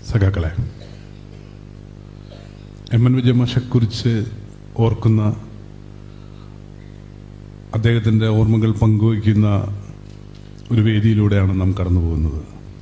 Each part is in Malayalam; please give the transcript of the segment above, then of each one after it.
സഖാക്കളെ എം എൻ വിജയമാഷെക്കുറിച്ച് ഓർക്കുന്ന അദ്ദേഹത്തിൻ്റെ ഓർമ്മകൾ പങ്കുവയ്ക്കുന്ന ഒരു വേദിയിലൂടെയാണ് നാം കടന്നു പോകുന്നത്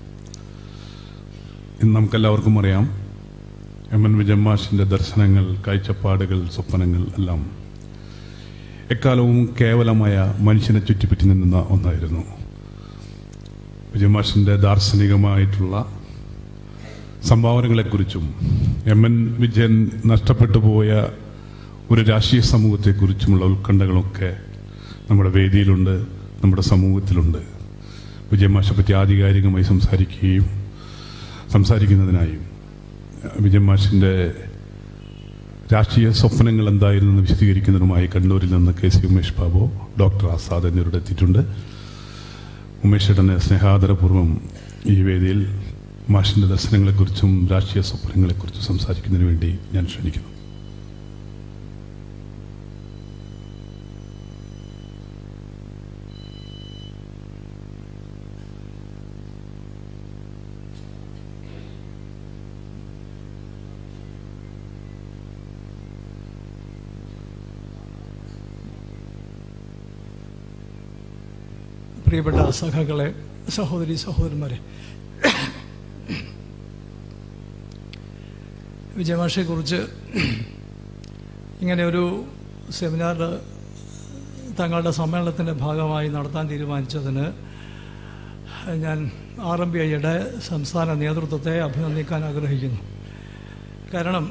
ഇന്ന് നമുക്കെല്ലാവർക്കും അറിയാം എം എൻ വിജയമാഷിൻ്റെ ദർശനങ്ങൾ കാഴ്ചപ്പാടുകൾ സ്വപ്നങ്ങൾ എല്ലാം എക്കാലവും കേവലമായ മനുഷ്യനെ ചുറ്റിപ്പറ്റി നിന്ന ഒന്നായിരുന്നു വിജയമാഷിൻ്റെ ദാർശനികമായിട്ടുള്ള സംഭാവനകളെക്കുറിച്ചും എം എൻ വിജയൻ നഷ്ടപ്പെട്ടു പോയ ഒരു രാഷ്ട്രീയ സമൂഹത്തെക്കുറിച്ചുമുള്ള ഉത്കണ്ഠകളൊക്കെ നമ്മുടെ വേദിയിലുണ്ട് നമ്മുടെ സമൂഹത്തിലുണ്ട് വിജയമാഷെ പറ്റി ആധികാരികമായി സംസാരിക്കുകയും സംസാരിക്കുന്നതിനായും വിജയമാഷിൻ്റെ രാഷ്ട്രീയ സ്വപ്നങ്ങൾ എന്തായിരുന്നു എന്ന് വിശദീകരിക്കുന്നതിനുമായി കണ്ണൂരിൽ നിന്ന് K C Umesh Babu doctor Azad എന്നിവരുടെ എത്തിയിട്ടുണ്ട് ഉമേഷ് ഏട്ടനെ സ്നേഹാദരപൂർവ്വം ഈ വേദിയിൽ മാഷിൻ്റെ ദർശനങ്ങളെക്കുറിച്ചും രാഷ്ട്രീയ സ്വപ്നങ്ങളെക്കുറിച്ചും സംസാരിക്കുന്നതിന് വേണ്ടി ഞാൻ ക്ഷണിക്കുന്നു പ്രിയപ്പെട്ട സഖാക്കളെ സഹോദരി സഹോദരന്മാരെ വിജയമാഷയെക്കുറിച്ച് ഇങ്ങനെ ഒരു സെമിനാർ തങ്ങളുടെ സമ്മേളനത്തിൻ്റെ ഭാഗമായി നടത്താൻ തീരുമാനിച്ചതിന് ഞാൻ ആർ എം ബി ഐയുടെ സംസ്ഥാന നേതൃത്വത്തെ അഭിനന്ദിക്കാൻ ആഗ്രഹിക്കുന്നു കാരണം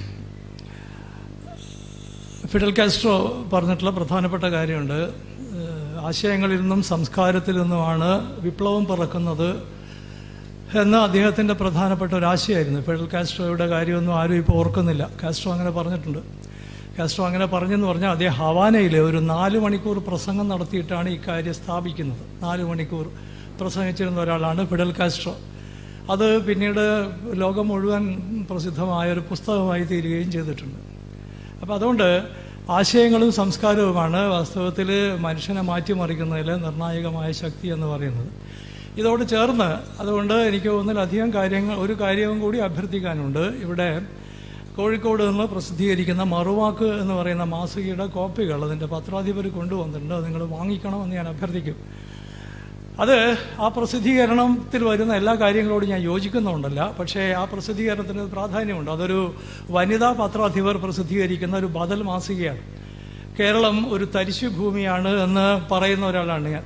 ഫിഡൽ കാസ്ട്രോ പറഞ്ഞിട്ടുള്ള പ്രധാനപ്പെട്ട കാര്യമുണ്ട് ഏഹ് ആശയങ്ങളിൽ നിന്നും സംസ്കാരത്തിൽ നിന്നുമാണ് വിപ്ലവം പിറക്കുന്നത് എന്ന അദ്ദേഹത്തിൻ്റെ പ്രധാനപ്പെട്ട ഒരു ആശയമായിരുന്നു ഫിഡൽ കാസ്ട്രോയുടെ കാര്യമൊന്നും ആരും ഇപ്പോൾ ഓർക്കുന്നില്ല കാസ്ട്രോ അങ്ങനെ പറഞ്ഞിട്ടുണ്ട് കാസ്ട്രോ അങ്ങനെ പറഞ്ഞെന്ന് പറഞ്ഞാൽ അദ്ദേഹം ഹവാനയിൽ ഒരു നാല് മണിക്കൂർ പ്രസംഗം നടത്തിയിട്ടാണ് ഈ കാര്യം സ്ഥാപിക്കുന്നത് നാല് മണിക്കൂർ പ്രസംഗിച്ചിരുന്ന ഒരാളാണ് ഫിഡൽ കാസ്ട്രോ അത് പിന്നീട് ലോകം മുഴുവൻ പ്രസിദ്ധമായ ഒരു പുസ്തകമായി തീരുകയും ചെയ്തിട്ടുണ്ട് അപ്പോൾ അതുകൊണ്ട് ആശയങ്ങളും സംസ്കാരവുമാണ് വാസ്തവത്തിൽ മനുഷ്യനെ മാറ്റിമറിക്കുന്നതിൽ നിർണായകമായ ശക്തി എന്ന് പറയുന്നത് ഇതോട് ചേർന്ന് അതുകൊണ്ട് എനിക്ക് ഒന്നിലധികം കാര്യങ്ങൾ ഒരു കാര്യവും കൂടി അഭ്യർത്ഥിക്കാനുണ്ട് ഇവിടെ കോഴിക്കോട് നിന്ന് പ്രസിദ്ധീകരിക്കുന്ന മറുവാക്ക് എന്ന് പറയുന്ന മാസികയുടെ കോപ്പികൾ അതിൻ്റെ പത്രാധിപർ കൊണ്ടുവന്നിട്ടുണ്ട് അത് നിങ്ങൾ വാങ്ങിക്കണമെന്ന് ഞാൻ അഭ്യർത്ഥിക്കും അത് ആ പ്രസിദ്ധീകരണത്തിൽ വരുന്ന എല്ലാ കാര്യങ്ങളോടും ഞാൻ യോജിക്കുന്നുണ്ടല്ല പക്ഷേ ആ പ്രസിദ്ധീകരണത്തിന് പ്രാധാന്യമുണ്ട് അതൊരു വനിതാ പത്രാധിപർ പ്രസിദ്ധീകരിക്കുന്ന ഒരു ബദൽ മാസികയാണ് കേരളം ഒരു തരിശു ഭൂമിയാണ് എന്ന് പറയുന്ന ഒരാളാണ് ഞാൻ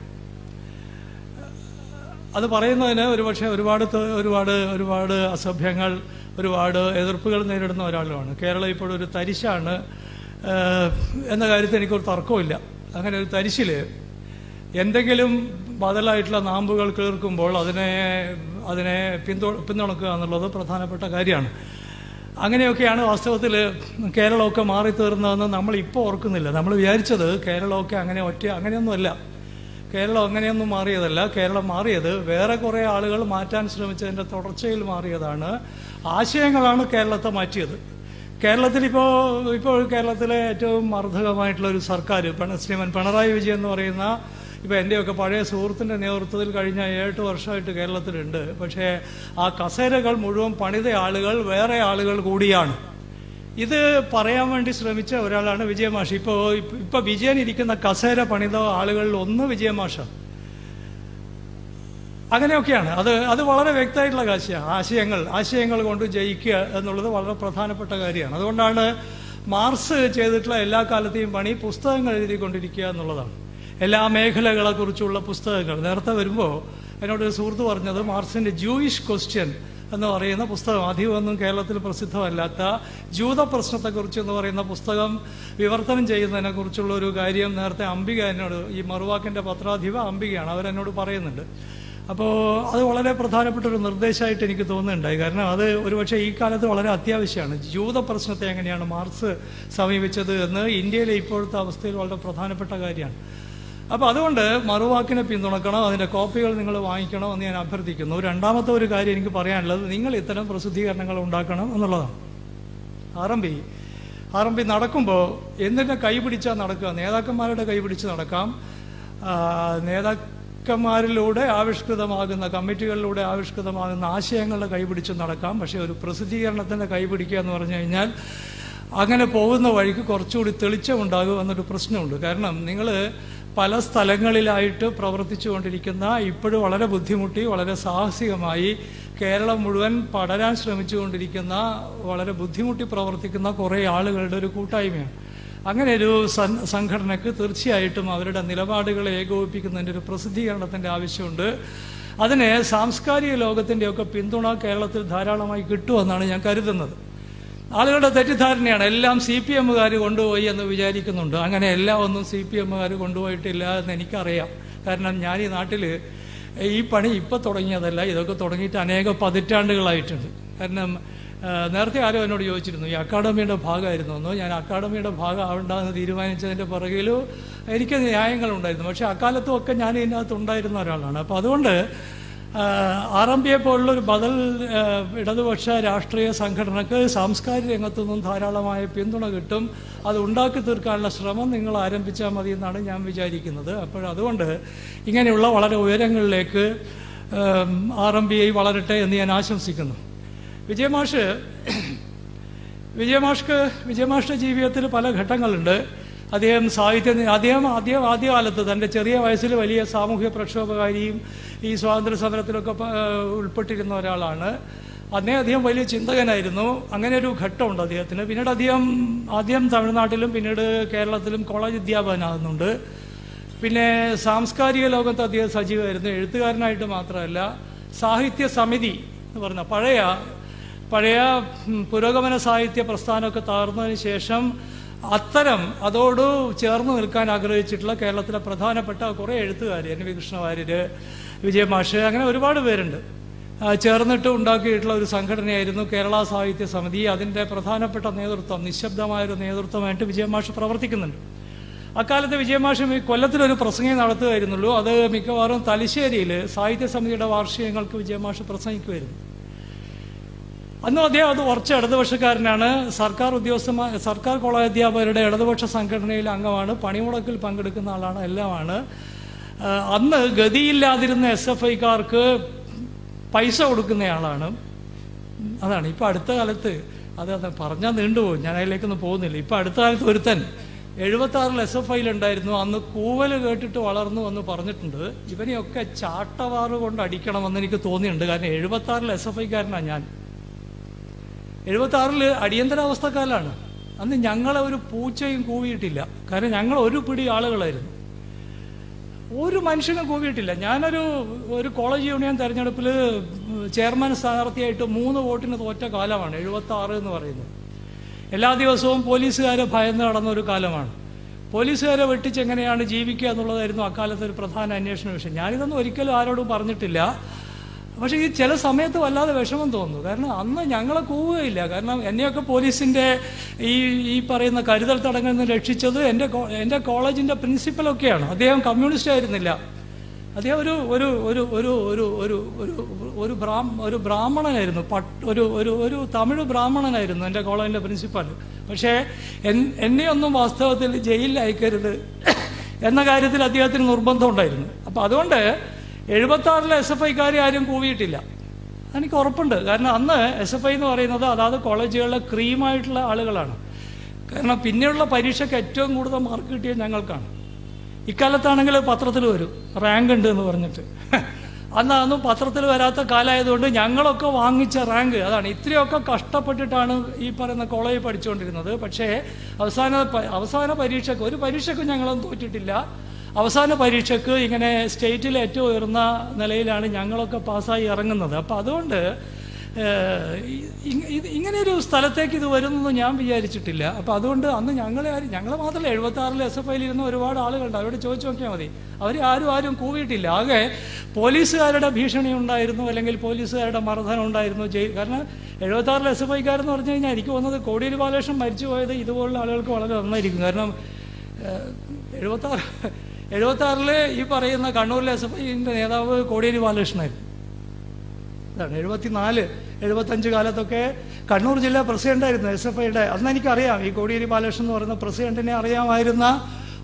അത് പറയുന്നതിന് ഒരുപക്ഷെ ഒരുപാട് ത- ഒരുപാട് ഒരുപാട് അസഭ്യങ്ങൾ ഒരുപാട് എതിർപ്പുകൾ നേരിടുന്ന ഒരാളുമാണ് കേരളം ഇപ്പോഴൊരു തരിശാണ് ഏഹ്, എന്ന കാര്യത്തിൽ എനിക്കൊരു തർക്കമില്ല അങ്ങനെ ഒരു തരിശിൽ എന്തെങ്കിലും ബദലായിട്ടുള്ള നാമ്പുകൾ കേൾക്കുമ്പോൾ അതിനെ അതിനെ പിന്തു പിന്തുണക്കുക എന്നുള്ളത് പ്രധാനപ്പെട്ട കാര്യമാണ് അങ്ങനെയൊക്കെയാണ് വാസ്തവത്തിൽ കേരളമൊക്കെ മാറിത്തീർന്നതെന്ന് നമ്മൾ ഇപ്പോൾ ഓർക്കുന്നില്ല നമ്മൾ വിചാരിച്ചത് കേരളമൊക്കെ അങ്ങനെ ഒറ്റ അങ്ങനെയൊന്നുമല്ല കേരളം അങ്ങനെയൊന്നും മാറിയതല്ല കേരളം മാറിയത് വേറെ കുറേ ആളുകൾ മാറ്റാൻ ശ്രമിച്ചതിൻ്റെ തുടർച്ചയിൽ മാറിയതാണ് ആശയങ്ങളാണ് കേരളത്തെ മാറ്റിയത് കേരളത്തിൽ ഇപ്പോൾ ഇപ്പോൾ കേരളത്തിലെ ഏറ്റവും മർദ്ദകമായിട്ടുള്ള ഒരു സർക്കാർ പിണ- ശ്രീമൻ പിണറായി വിജയൻ എന്ന് പറയുന്ന ഇപ്പോൾ എൻ്റെയൊക്കെ പഴയ സുഹൃത്തിൻ്റെ നേതൃത്വത്തിൽ കഴിഞ്ഞ ഏഴെട്ട് വർഷമായിട്ട് കേരളത്തിലുണ്ട് പക്ഷേ ആ കസേരകൾ മുഴുവൻ പണിത ആളുകൾ വേറെ ആളുകൾ കൂടിയാണ് ഇത് പറയാൻ വേണ്ടി ശ്രമിച്ച ഒരാളാണ് വിജയമാഷ് ഇപ്പോൾ ഇപ്പോൾ വിജയൻ ഇരിക്കുന്ന കസേര പണിത ആളുകളിൽ ഒന്ന് വിജയമാഷാണ് അങ്ങനെയൊക്കെയാണ് അത് അത് വളരെ വ്യക്തമായിട്ടുള്ള കാഴ്ചയാണ് ആശയങ്ങൾ ആശയങ്ങൾ കൊണ്ട് ജയിക്കുക എന്നുള്ളത് വളരെ പ്രധാനപ്പെട്ട കാര്യമാണ് അതുകൊണ്ടാണ് മാർസ് ചെയ്തിട്ടുള്ള എല്ലാ കാലത്തെയും പണി പുസ്തകങ്ങൾ എഴുതിക്കൊണ്ടിരിക്കുക എന്നുള്ളതാണ് എല്ലാ മേഖലകളെ കുറിച്ചുള്ള പുസ്തകങ്ങൾ നേരത്തെ വരുമ്പോൾ എന്നോട് ഒരു സുഹൃത്ത് പറഞ്ഞത് മാർസിന്റെ ജൂയിഷ് ക്വസ്റ്റ്യൻ എന്ന് പറയുന്ന പുസ്തകം അധികമൊന്നും കേരളത്തിൽ പ്രസിദ്ധമല്ലാത്ത ജൂത പ്രശ്നത്തെക്കുറിച്ച് എന്ന് പറയുന്ന പുസ്തകം വിവർത്തനം ചെയ്യുന്നതിനെ കുറിച്ചുള്ള ഒരു കാര്യം നേരത്തെ അംബിക എന്നോട് ഈ മറുവാക്കിന്റെ പത്രാധിപ അംബികയാണ് അവരെന്നോട് പറയുന്നുണ്ട് അപ്പോൾ അത് വളരെ പ്രധാനപ്പെട്ട ഒരു നിർദ്ദേശമായിട്ട് എനിക്ക് തോന്നുന്നുണ്ടായി കാരണം അത് ഒരുപക്ഷെ ഈ കാലത്ത് വളരെ അത്യാവശ്യമാണ് ജൂത പ്രശ്നത്തെ എങ്ങനെയാണ് മാർക്സ് സമീപിച്ചത് എന്ന് ഇന്ത്യയിലെ ഇപ്പോഴത്തെ അവസ്ഥയിൽ വളരെ പ്രധാനപ്പെട്ട കാര്യമാണ് അപ്പോൾ അതുകൊണ്ട് മറുവാക്കിനെ പിന്തുണക്കണം അതിൻ്റെ കോപ്പികൾ നിങ്ങൾ വാങ്ങിക്കണം എന്ന് ഞാൻ അഭ്യർത്ഥിക്കുന്നു രണ്ടാമത്തെ ഒരു കാര്യം എനിക്ക് പറയാനുള്ളത് നിങ്ങൾ ഇത്തരം പ്രസിദ്ധീകരണങ്ങൾ ഉണ്ടാക്കണം എന്നുള്ളതാണ് R M P R M P നടക്കുമ്പോൾ എന്തിൻ്റെ കൈ പിടിച്ചാൽ നടക്കുക നേതാക്കന്മാരുടെ കൈ പിടിച്ച് നടക്കാം ആ, നേതാ ഗുരുക്കന്മാരിലൂടെ ആവിഷ്കൃതമാകുന്ന കമ്മിറ്റികളിലൂടെ ആവിഷ്കൃതമാകുന്ന ആശയങ്ങളുടെ കൈപിടിച്ച് നടക്കാം പക്ഷേ ഒരു പ്രസിദ്ധീകരണത്തിൻ്റെ കൈപിടിക്കുക എന്ന് പറഞ്ഞു കഴിഞ്ഞാൽ അങ്ങനെ പോകുന്ന വഴിക്ക് കുറച്ചുകൂടി തെളിച്ചമുണ്ടാകും എന്നൊരു പ്രശ്നമുണ്ട് കാരണം നിങ്ങൾ പല സ്ഥലങ്ങളിലായിട്ട് പ്രവർത്തിച്ചു കൊണ്ടിരിക്കുന്ന ഇപ്പോഴും വളരെ ബുദ്ധിമുട്ടി വളരെ സാഹസികമായി കേരളം മുഴുവൻ പടരാൻ ശ്രമിച്ചുകൊണ്ടിരിക്കുന്ന വളരെ ബുദ്ധിമുട്ടി പ്രവർത്തിക്കുന്ന കുറേ ആളുകളുടെ ഒരു കൂട്ടായ്മയാണ് അങ്ങനെ ഒരു സൻ- സംഘടനയ്ക്ക് തീർച്ചയായിട്ടും അവരുടെ നിലപാടുകളെ ഏകോപിപ്പിക്കുന്നതിൻ്റെ ഒരു പ്രസിദ്ധീകരണത്തിൻ്റെ ആവശ്യമുണ്ട് അതിന് സാംസ്കാരിക ലോകത്തിൻ്റെയൊക്കെ പിന്തുണ കേരളത്തിൽ ധാരാളമായി കിട്ടുമെന്നാണ് ഞാൻ കരുതുന്നത് ആളുകളുടെ തെറ്റിദ്ധാരണയാണ് എല്ലാം സി പി എമ്മുകാർ കൊണ്ടുപോയി എന്ന് വിചാരിക്കുന്നുണ്ട് അങ്ങനെ എല്ലാം ഒന്നും സി പി എമ്മുകാർ കൊണ്ടുപോയിട്ടില്ല എന്ന് എനിക്കറിയാം കാരണം ഞാൻ ഈ നാട്ടിൽ ഈ പണി ഇപ്പം തുടങ്ങിയതല്ല ഇതൊക്കെ തുടങ്ങിയിട്ട് അനേക പതിറ്റാണ്ടുകളായിട്ടുണ്ട് കാരണം ആ, നേരത്തെ ആരോ എന്നോട് ചോദിച്ചിരുന്നു ഈ അക്കാഡമിയുടെ ഭാഗമായിരുന്നു എന്നോ ഞാൻ അക്കാഡമിയുടെ ഭാഗം ആവണ്ടെന്ന് തീരുമാനിച്ചതിൻ്റെ പുറകിലും എനിക്ക് ന്യായങ്ങളുണ്ടായിരുന്നു പക്ഷേ അക്കാലത്തും ഒക്കെ ഞാൻ ഇതിനകത്ത് ഉണ്ടായിരുന്ന ഒരാളാണ് അപ്പോൾ അതുകൊണ്ട് ആർ എം പിയെ പോലുള്ള ഒരു ബദൽ ആ, ഇടതുപക്ഷ രാഷ്ട്രീയ സംഘടനക്ക് സാംസ്കാരിക രംഗത്തു നിന്നും ധാരാളമായ പിന്തുണ കിട്ടും അത് ഉണ്ടാക്കി തീർക്കാനുള്ള ശ്രമം നിങ്ങൾ ആരംഭിച്ചാൽ മതി എന്നാണ് ഞാൻ വിചാരിക്കുന്നത് അപ്പോൾ അതുകൊണ്ട് ഇങ്ങനെയുള്ള വളരെ ഉയരങ്ങളിലേക്ക് ആർ എം ബി ഐ വളരട്ടെ എന്ന് ഞാൻ ആശംസിക്കുന്നു വിജയമാഷ് വിജയമാഷ്ക്ക് വിജയമാഷിന്റെ ജീവിതത്തിൽ പല ഘട്ടങ്ങളുണ്ട് അദ്ദേഹം സാഹിത്യ അദ്ദേഹം ആദ്യം ആദ്യകാലത്ത് തൻ്റെ ചെറിയ വയസ്സിൽ വലിയ സാമൂഹ്യ പ്രക്ഷോഭകാരിയും ഈ സ്വാതന്ത്ര്യ സമരത്തിലൊക്കെ പ- ഏഹ് ഉൾപ്പെട്ടിരുന്ന ഒരാളാണ് അന്നേ അദ്ദേഹം വലിയ ചിന്തകനായിരുന്നു അങ്ങനെ ഒരു ഘട്ടമുണ്ട് അദ്ദേഹത്തിന് പിന്നീട് അദ്ദേഹം ആദ്യം തമിഴ്നാട്ടിലും പിന്നീട് കേരളത്തിലും കോളേജ് അധ്യാപകനാകുന്നുണ്ട് പിന്നെ സാംസ്കാരിക ലോകത്ത് അദ്ദേഹം സജീവമായിരുന്നു എഴുത്തുകാരനായിട്ട് മാത്രമല്ല സാഹിത്യ സമിതി എന്ന് പറഞ്ഞ പഴയ പഴയ ഉം, പുരോഗമന സാഹിത്യ പ്രസ്ഥാനമൊക്കെ തകർന്നതിന് ശേഷം അത്തരം അതോട് ചേർന്ന് നിൽക്കാൻ ആഗ്രഹിച്ചിട്ടുള്ള കേരളത്തിലെ പ്രധാനപ്പെട്ട കുറേ എഴുത്തുകാർ എൻ വി കൃഷ്ണവാര്യര് വിജയമാഷ് അങ്ങനെ ഒരുപാട് പേരുണ്ട് ആ, ചേർന്നിട്ട് ഉണ്ടാക്കിയിട്ടുള്ള ഒരു സംഘടനയായിരുന്നു കേരള സാഹിത്യ സമിതി അതിൻ്റെ പ്രധാനപ്പെട്ട നേതൃത്വം നിശബ്ദമായൊരു നേതൃത്വമായിട്ട് വിജയമാഷ് പ്രവർത്തിക്കുന്നുണ്ട് അക്കാലത്ത് വിജയമാഷ് ഈ കൊല്ലത്തിലൊരു പ്രസംഗം നടത്തുകയായിരുന്നുള്ളൂ അത് മിക്കവാറും തലശ്ശേരിയിൽ സാഹിത്യ സമിതിയുടെ വാർഷികങ്ങൾക്ക് വിജയമാഷ് പ്രസംഗിക്കുമായിരുന്നു അന്നും അദ്ദേഹം അത് കുറച്ച് ഇടതുപക്ഷക്കാരനാണ് സർക്കാർ ഉദ്യോഗസ്ഥന്മാർ സർക്കാർ കോളേജ് അധ്യാപകരുടെ ഇടതുപക്ഷ സംഘടനയിലെ അംഗമാണ് പണിമുടക്കിൽ പങ്കെടുക്കുന്ന ആളാണ് എല്ലാമാണ് ആ, അന്ന് ഗതിയില്ലാതിരുന്ന എസ് എഫ് ഐക്കാർക്ക് പൈസ കൊടുക്കുന്നയാളാണ് അതാണ് ഇപ്പം അടുത്ത കാലത്ത് അത് അത് പറഞ്ഞാൽ നീണ്ടുപോകും ഞാൻ അതിലേക്കൊന്നും പോകുന്നില്ല ഇപ്പം അടുത്ത കാലത്ത് ഒരുത്തൻ എഴുപത്തി ആറിൽ എസ് എഫ് ഐയിലുണ്ടായിരുന്നു അന്ന് കൂവല് കേട്ടിട്ട് വളർന്നു എന്ന് പറഞ്ഞിട്ടുണ്ട് ഇവനെയൊക്കെ ചാട്ടവാറ് കൊണ്ട് അടിക്കണമെന്ന് എനിക്ക് തോന്നിയിട്ടുണ്ട് കാരണം എഴുപത്തി ആറിൽ എസ് എഫ് ഐക്കാരനാണ് ഞാൻ എഴുപത്തി ആറില് അടിയന്തരാവസ്ഥക്കാലാണ് അന്ന് ഞങ്ങളെ ഒരു പൂച്ചയും കൂവിയിട്ടില്ല കാരണം ഞങ്ങൾ ഒരു പിടി ആളുകളായിരുന്നു ഒരു മനുഷ്യനും കൂവിയിട്ടില്ല ഞാനൊരു ഒരു കോളേജ് യൂണിയൻ തെരഞ്ഞെടുപ്പിൽ ചെയർമാൻ സ്ഥാനാർത്ഥിയായിട്ട് മൂന്ന് വോട്ടിന് തോറ്റ കാലമാണ് എഴുപത്തി ആറ് എന്ന് പറയുന്നത് എല്ലാ ദിവസവും പോലീസുകാരെ ഭയന്ന് നടന്ന ഒരു കാലമാണ് പോലീസുകാരെ വെട്ടിച്ച് എങ്ങനെയാണ് ജീവിക്കുക എന്നുള്ളതായിരുന്നു അക്കാലത്തെ ഒരു പ്രധാന അന്വേഷണ വിഷയം ഞാനിതൊന്നും ഒരിക്കലും ആരോടും പറഞ്ഞിട്ടില്ല പക്ഷേ ഈ ചില സമയത്ത് വല്ലാതെ വിഷമം തോന്നുന്നു കാരണം അന്ന് ഞങ്ങളെ കൂവുകയില്ല കാരണം എന്നെയൊക്കെ പോലീസിൻ്റെ ഈ ഈ പറയുന്ന കരുതൽ തടങ്ങളിൽ നിന്ന് രക്ഷിച്ചത് എൻ്റെ കോ- എൻ്റെ കോളേജിൻ്റെ പ്രിൻസിപ്പലൊക്കെയാണ് അദ്ദേഹം കമ്മ്യൂണിസ്റ്റ് ആയിരുന്നില്ല അദ്ദേഹം ഒരു ഒരു ഒരു ഒരു ഒരു ഒരു ഒരു ഒരു ബ്രാഹ്മ ഒരു ബ്രാഹ്മണനായിരുന്നു പട്ട് ഒരു ഒരു ഒരു തമിഴ് ബ്രാഹ്മണനായിരുന്നു എൻ്റെ കോളേജിൻ്റെ പ്രിൻസിപ്പൽ പക്ഷേ എൻ എന്നെയൊന്നും വാസ്തവത്തിൽ ജയിലിൽ അയക്കരുത് എന്ന കാര്യത്തിൽ അദ്ദേഹത്തിന് നിർബന്ധം ഉണ്ടായിരുന്നു അപ്പം അതുകൊണ്ട് എഴുപത്തി ആറിലെ എസ് എഫ് ഐക്കാരെ ആരും കൂവിയിട്ടില്ല എനിക്ക് ഉറപ്പുണ്ട് കാരണം അന്ന് എസ് എഫ് ഐ എന്ന് പറയുന്നത് അതാത് കോളേജുകളിലെ ക്രീമായിട്ടുള്ള ആളുകളാണ് കാരണം പിന്നെയുള്ള പരീക്ഷയ്ക്ക് ഏറ്റവും കൂടുതൽ മാർക്ക് കിട്ടിയത് ഞങ്ങൾക്കാണ് ഇക്കാലത്താണെങ്കിൽ പത്രത്തിൽ വരും റാങ്ക് ഉണ്ട് എന്ന് പറഞ്ഞിട്ട് അന്ന് അതൊന്നും പത്രത്തിൽ വരാത്ത കാലമായതുകൊണ്ട് ഞങ്ങളൊക്കെ വാങ്ങിച്ച റാങ്ക് അതാണ് ഇത്രയൊക്കെ കഷ്ടപ്പെട്ടിട്ടാണ് ഈ പറയുന്ന കോളേജിൽ പഠിച്ചുകൊണ്ടിരുന്നത് പക്ഷേ അവസാന പ- അവസാന പരീക്ഷയ്ക്ക് ഒരു പരീക്ഷയ്ക്കും ഞങ്ങളൊന്നും തോറ്റിട്ടില്ല അവസാന പരീക്ഷയ്ക്ക് ഇങ്ങനെ സ്റ്റേറ്റിൽ ഏറ്റവും ഉയർന്ന നിലയിലാണ് ഞങ്ങളൊക്കെ പാസ്സായി ഇറങ്ങുന്നത് അപ്പോൾ അതുകൊണ്ട് ഏഹ്, ഇ- ഇത് ഇങ്ങനെ ഒരു സ്ഥലത്തേക്ക് ഇത് വരുമെന്ന് ഞാൻ വിചാരിച്ചിട്ടില്ല അപ്പോൾ അതുകൊണ്ട് അന്ന് ഞങ്ങളെ ആരും ഞങ്ങളെ മാത്രമല്ല എഴുപത്തി ആറിൽ എസ് എഫ് ഐയിൽ ഇരുന്ന ഒരുപാട് ആളുകളുണ്ട് അവരോട് ചോദിച്ചു നോക്കിയാൽ മതി അവർ ആരും ആരും കൂവിയിട്ടില്ല ആകെ പോലീസുകാരുടെ ഭീഷണി ഉണ്ടായിരുന്നു അല്ലെങ്കിൽ പോലീസുകാരുടെ മർദ്ദനം ഉണ്ടായിരുന്നു ജയിൽ കാരണം എഴുപത്തി ആറിൽ എസ് എഫ് ഐക്കാരെന്ന് പറഞ്ഞു കഴിഞ്ഞാൽ എനിക്ക് തോന്നുന്നത് കോടിയേരി ബാലകൃഷ്ണൻ മരിച്ചു പോയത് ഇതുപോലുള്ള ആളുകൾക്ക് വളരെ നന്നായിരിക്കും കാരണം എഴുപത്താറ് എഴുപത്താറില് ഈ പറയുന്ന കണ്ണൂരിലെ എസ് എഫ് ഐൻ്റെ നേതാവ് കോടിയേരി ബാലകൃഷ്ണനായിരുന്നു അതാണ് എഴുപത്തിനാല് എഴുപത്തഞ്ച് കാലത്തൊക്കെ കണ്ണൂർ ജില്ലാ പ്രസിഡന്റായിരുന്നു എസ് എഫ് ഐയുടെ അന്ന് എനിക്കറിയാം ഈ കോടിയേരി ബാലകൃഷ്ണൻ എന്ന് പറയുന്ന പ്രസിഡന്റിനെ അറിയാമായിരുന്ന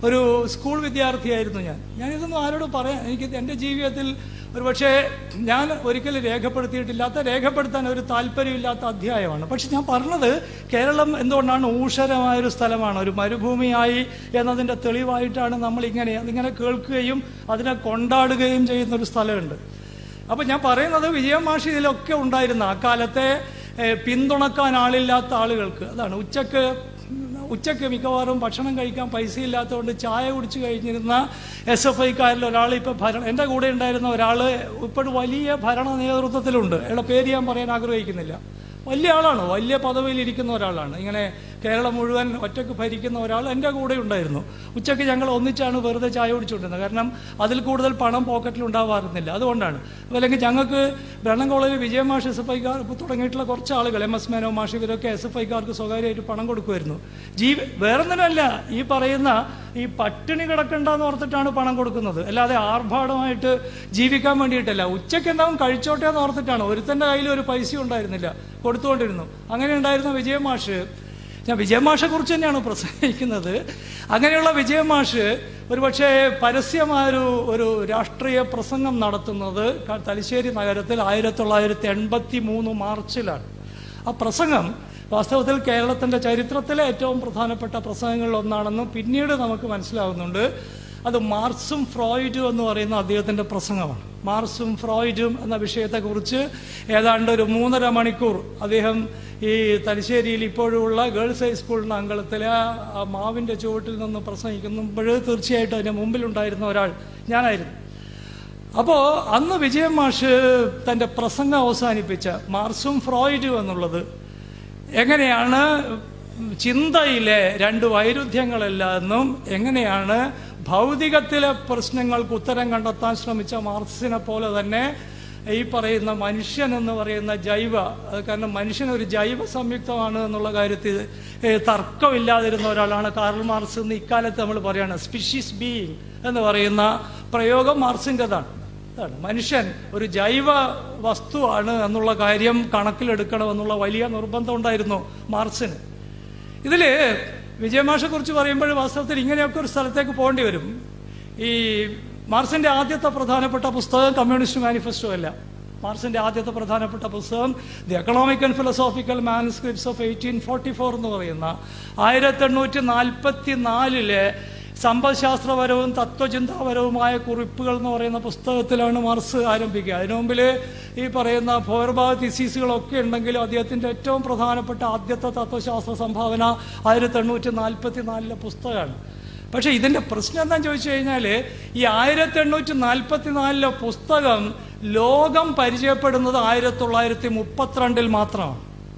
ഒരു സ്കൂൾ വിദ്യാർത്ഥിയായിരുന്നു ഞാൻ ഞാനിതൊന്നും ആരോടും പറയാൻ എനിക്ക് എൻ്റെ ജീവിതത്തിൽ ഒരു പക്ഷേ ഞാൻ ഒരിക്കലും രേഖപ്പെടുത്തിയിട്ടില്ലാത്ത രേഖപ്പെടുത്താൻ ഒരു താല്പര്യമില്ലാത്ത അധ്യായമാണ് പക്ഷെ ഞാൻ പറഞ്ഞത് കേരളം എന്തുകൊണ്ടാണ് ഊഷരമായൊരു സ്ഥലമാണ് ഒരു മരുഭൂമിയായി എന്നതിൻ്റെ തെളിവായിട്ടാണ് നമ്മൾ ഇങ്ങനെ അതിങ്ങനെ കേൾക്കുകയും അതിനെ കൊണ്ടാടുകയും ചെയ്യുന്ന ഒരു സ്ഥലമുണ്ട് അപ്പം ഞാൻ പറയുന്നത് വിജയമാഷി ഇതിലൊക്കെ ഉണ്ടായിരുന്ന അക്കാലത്തെ ഏഹ്, പിന്തുണക്കാൻ ആളില്ലാത്ത ആളുകൾക്ക് അതാണ് ഉച്ചക്ക് ഉച്ചക്ക് മിക്കവാറും ഭക്ഷണം കഴിക്കാൻ പൈസ ഇല്ലാത്തതുകൊണ്ട് ചായ കുടിച്ച് കഴിഞ്ഞിരുന്ന എസ് എഫ് ഐക്കാരിൽ ഒരാൾ ഇപ്പം ഭരണ എൻ്റെ കൂടെ ഉണ്ടായിരുന്ന ഒരാൾ ഇപ്പോഴും വലിയ ഭരണ നേതൃത്വത്തിലുണ്ട് അയാളുടെ പേര് ഞാൻ പറയാൻ ആഗ്രഹിക്കുന്നില്ല വലിയ ആളാണ് വലിയ പദവിയിൽ ഇരിക്കുന്ന ഒരാളാണ് ഇങ്ങനെ കേരളം മുഴുവൻ ഒറ്റക്ക് ഭരിക്കുന്ന ഒരാൾ എൻ്റെ കൂടെ ഉണ്ടായിരുന്നു ഉച്ചയ്ക്ക് ഞങ്ങൾ ഒന്നിച്ചാണ് വെറുതെ ചായ കുടിച്ചുകൊണ്ടിരുന്നത് കാരണം അതിൽ കൂടുതൽ പണം പോക്കറ്റിൽ ഉണ്ടാവാറുന്നില്ല അതുകൊണ്ടാണ് അല്ലെങ്കിൽ ഞങ്ങൾക്ക് ബ്രണ്ണൻ കോളേജിൽ വിജയ മാഷ് എസ് എഫ് ഐക്കാർ തുടങ്ങിയിട്ടുള്ള കുറച്ച് ആളുകൾ എം എസ് മേനോ മാഷ് ഇവരൊക്കെ എസ് എഫ് ഐക്കാർക്ക് സ്വകാര്യമായിട്ട് പണം കൊടുക്കുമായിരുന്നു ജീവ വേറൊന്നിനല്ല ഈ പറയുന്ന ഈ പട്ടിണി കിടക്കണ്ടെന്ന് ഓർത്തിട്ടാണ് പണം കൊടുക്കുന്നത് അല്ലാതെ ആർഭാടമായിട്ട് ജീവിക്കാൻ വേണ്ടിയിട്ടല്ല ഉച്ചയ്ക്ക് എന്താവും കഴിച്ചോട്ടെ എന്ന് ഓർത്തിട്ടാണ് ഒരുത്തൻ്റെ കയ്യിൽ ഒരു പൈസ ഉണ്ടായിരുന്നില്ല കൊടുത്തുകൊണ്ടിരുന്നു അങ്ങനെ ഉണ്ടായിരുന്ന വിജയമാഷ് ഞാൻ വിജയമാഷെ കുറിച്ച് തന്നെയാണ് പ്രസംഗിക്കുന്നത് അങ്ങനെയുള്ള വിജയമാഷ് ഒരുപക്ഷെ പരസ്യമായൊരു ഒരു രാഷ്ട്രീയ പ്രസംഗം നടത്തുന്നത് ക- തലശ്ശേരി നഗരത്തിൽ ആയിരത്തി തൊള്ളായിരത്തി എൺപത്തി മൂന്ന് മാർച്ചിലാണ് ആ പ്രസംഗം വാസ്തവത്തിൽ കേരളത്തിൻ്റെ ചരിത്രത്തിലെ ഏറ്റവും പ്രധാനപ്പെട്ട പ്രസംഗങ്ങളിൽ ഒന്നാണെന്ന് പിന്നീട് നമുക്ക് മനസ്സിലാവുന്നുണ്ട് അത് മാർക്സും ഫ്രോയിഡും എന്ന് പറയുന്ന അദ്ദേഹത്തിൻ്റെ പ്രസംഗമാണ് മാർക്സും ഫ്രോയിഡും എന്ന വിഷയത്തെക്കുറിച്ച് ഏതാണ്ട് ഒരു മൂന്നര മണിക്കൂർ അദ്ദേഹം ഈ തലശ്ശേരിയിൽ ഇപ്പോഴുള്ള ഗേൾസ് ഹൈസ്കൂളിൻ്റെ അങ്കണത്തിലെ ആ- ആ മാവിൻ്റെ ചുവട്ടിൽ നിന്ന് പ്രസംഗിക്കുമ്പോൾ തീർച്ചയായിട്ടും അതിൻ്റെ മുമ്പിലുണ്ടായിരുന്ന ഒരാൾ ഞാനായിരുന്നു അപ്പോൾ അന്ന് വിജയൻ മാഷ് തൻ്റെ പ്രസംഗം അവസാനിപ്പിച്ച മാർസും ഫ്രോയിഡും എന്നുള്ളത് എങ്ങനെയാണ് ചിന്തയിലെ രണ്ട് വൈരുദ്ധ്യങ്ങളെല്ലാമെന്നും എങ്ങനെയാണ് ഭൗതികത്തിലെ പ്രശ്നങ്ങൾക്ക് ഉത്തരം കണ്ടെത്താൻ ശ്രമിച്ച മാർക്സിനെ പോലെ തന്നെ ഈ പറയുന്ന മനുഷ്യൻ എന്ന് പറയുന്ന ജൈവ അത് കാരണം മനുഷ്യൻ ഒരു ജൈവ സംയുക്തമാണ് എന്നുള്ള കാര്യത്തിൽ ഏ, തർക്കമില്ലാതിരുന്ന ഒരാളാണ് കാർൽ മാർക്സ് എന്ന് ഇക്കാലത്ത് നമ്മൾ പറയുകയാണ് സ്പീഷീസ് ബീയിങ് എന്ന് പറയുന്ന പ്രയോഗം മാർക്സിൻ്റെതാണ് അതാണ് മനുഷ്യൻ ഒരു ജൈവ വസ്തുവാണ് എന്നുള്ള കാര്യം കണക്കിലെടുക്കണമെന്നുള്ള വലിയ നിർബന്ധം ഉണ്ടായിരുന്നു മാർക്സിന് ഇതിൽ വിജയമാഷെ കുറിച്ച് പറയുമ്പോൾ വാസ്തവത്തിൽ ഇങ്ങനെയൊക്കെ ഒരു സ്ഥലത്തേക്ക് പോകേണ്ടി വരും ഈ മാർക്സിന്റെ ആദ്യത്തെ പ്രധാനപ്പെട്ട പുസ്തകം കമ്മ്യൂണിസ്റ്റ് മാനിഫെസ്റ്റോ അല്ല മാർക്സിന്റെ ആദ്യത്തെ പ്രധാനപ്പെട്ട പുസ്തകം the economic and philosophical manuscripts of eighteen forty four എന്ന് പറയുന്ന ആയിരത്തി എണ്ണൂറ്റി നാൽപ്പത്തി നാലിലെ സമ്പദ്ശാസ്ത്രപരവും തത്വചിന്താപരവുമായ കുറിപ്പുകൾ എന്ന് പറയുന്ന പുസ്തകത്തിലാണ് മാർക്സ് ആരംഭിക്കുക അതിനു മുമ്പിൽ ഈ പറയുന്ന ഭോർബാ തിസീസുകളൊക്കെ ഉണ്ടെങ്കിലും അദ്ദേഹത്തിൻ്റെ ഏറ്റവും പ്രധാനപ്പെട്ട ആദ്യത്തെ തത്വശാസ്ത്ര സംഭാവന ആയിരത്തി എണ്ണൂറ്റി നാൽപ്പത്തി നാലിലെ പുസ്തകമാണ് പക്ഷേ ഇതിൻ്റെ പ്രശ്നം എന്താണെന്ന് ചോദിച്ചു കഴിഞ്ഞാൽ ഈ ആയിരത്തി എണ്ണൂറ്റി നാൽപ്പത്തി നാലിലെ പുസ്തകം ലോകം പരിചയപ്പെടുന്നത് ആയിരത്തി തൊള്ളായിരത്തി മുപ്പത്തിരണ്ടിൽ മാത്രമാണ്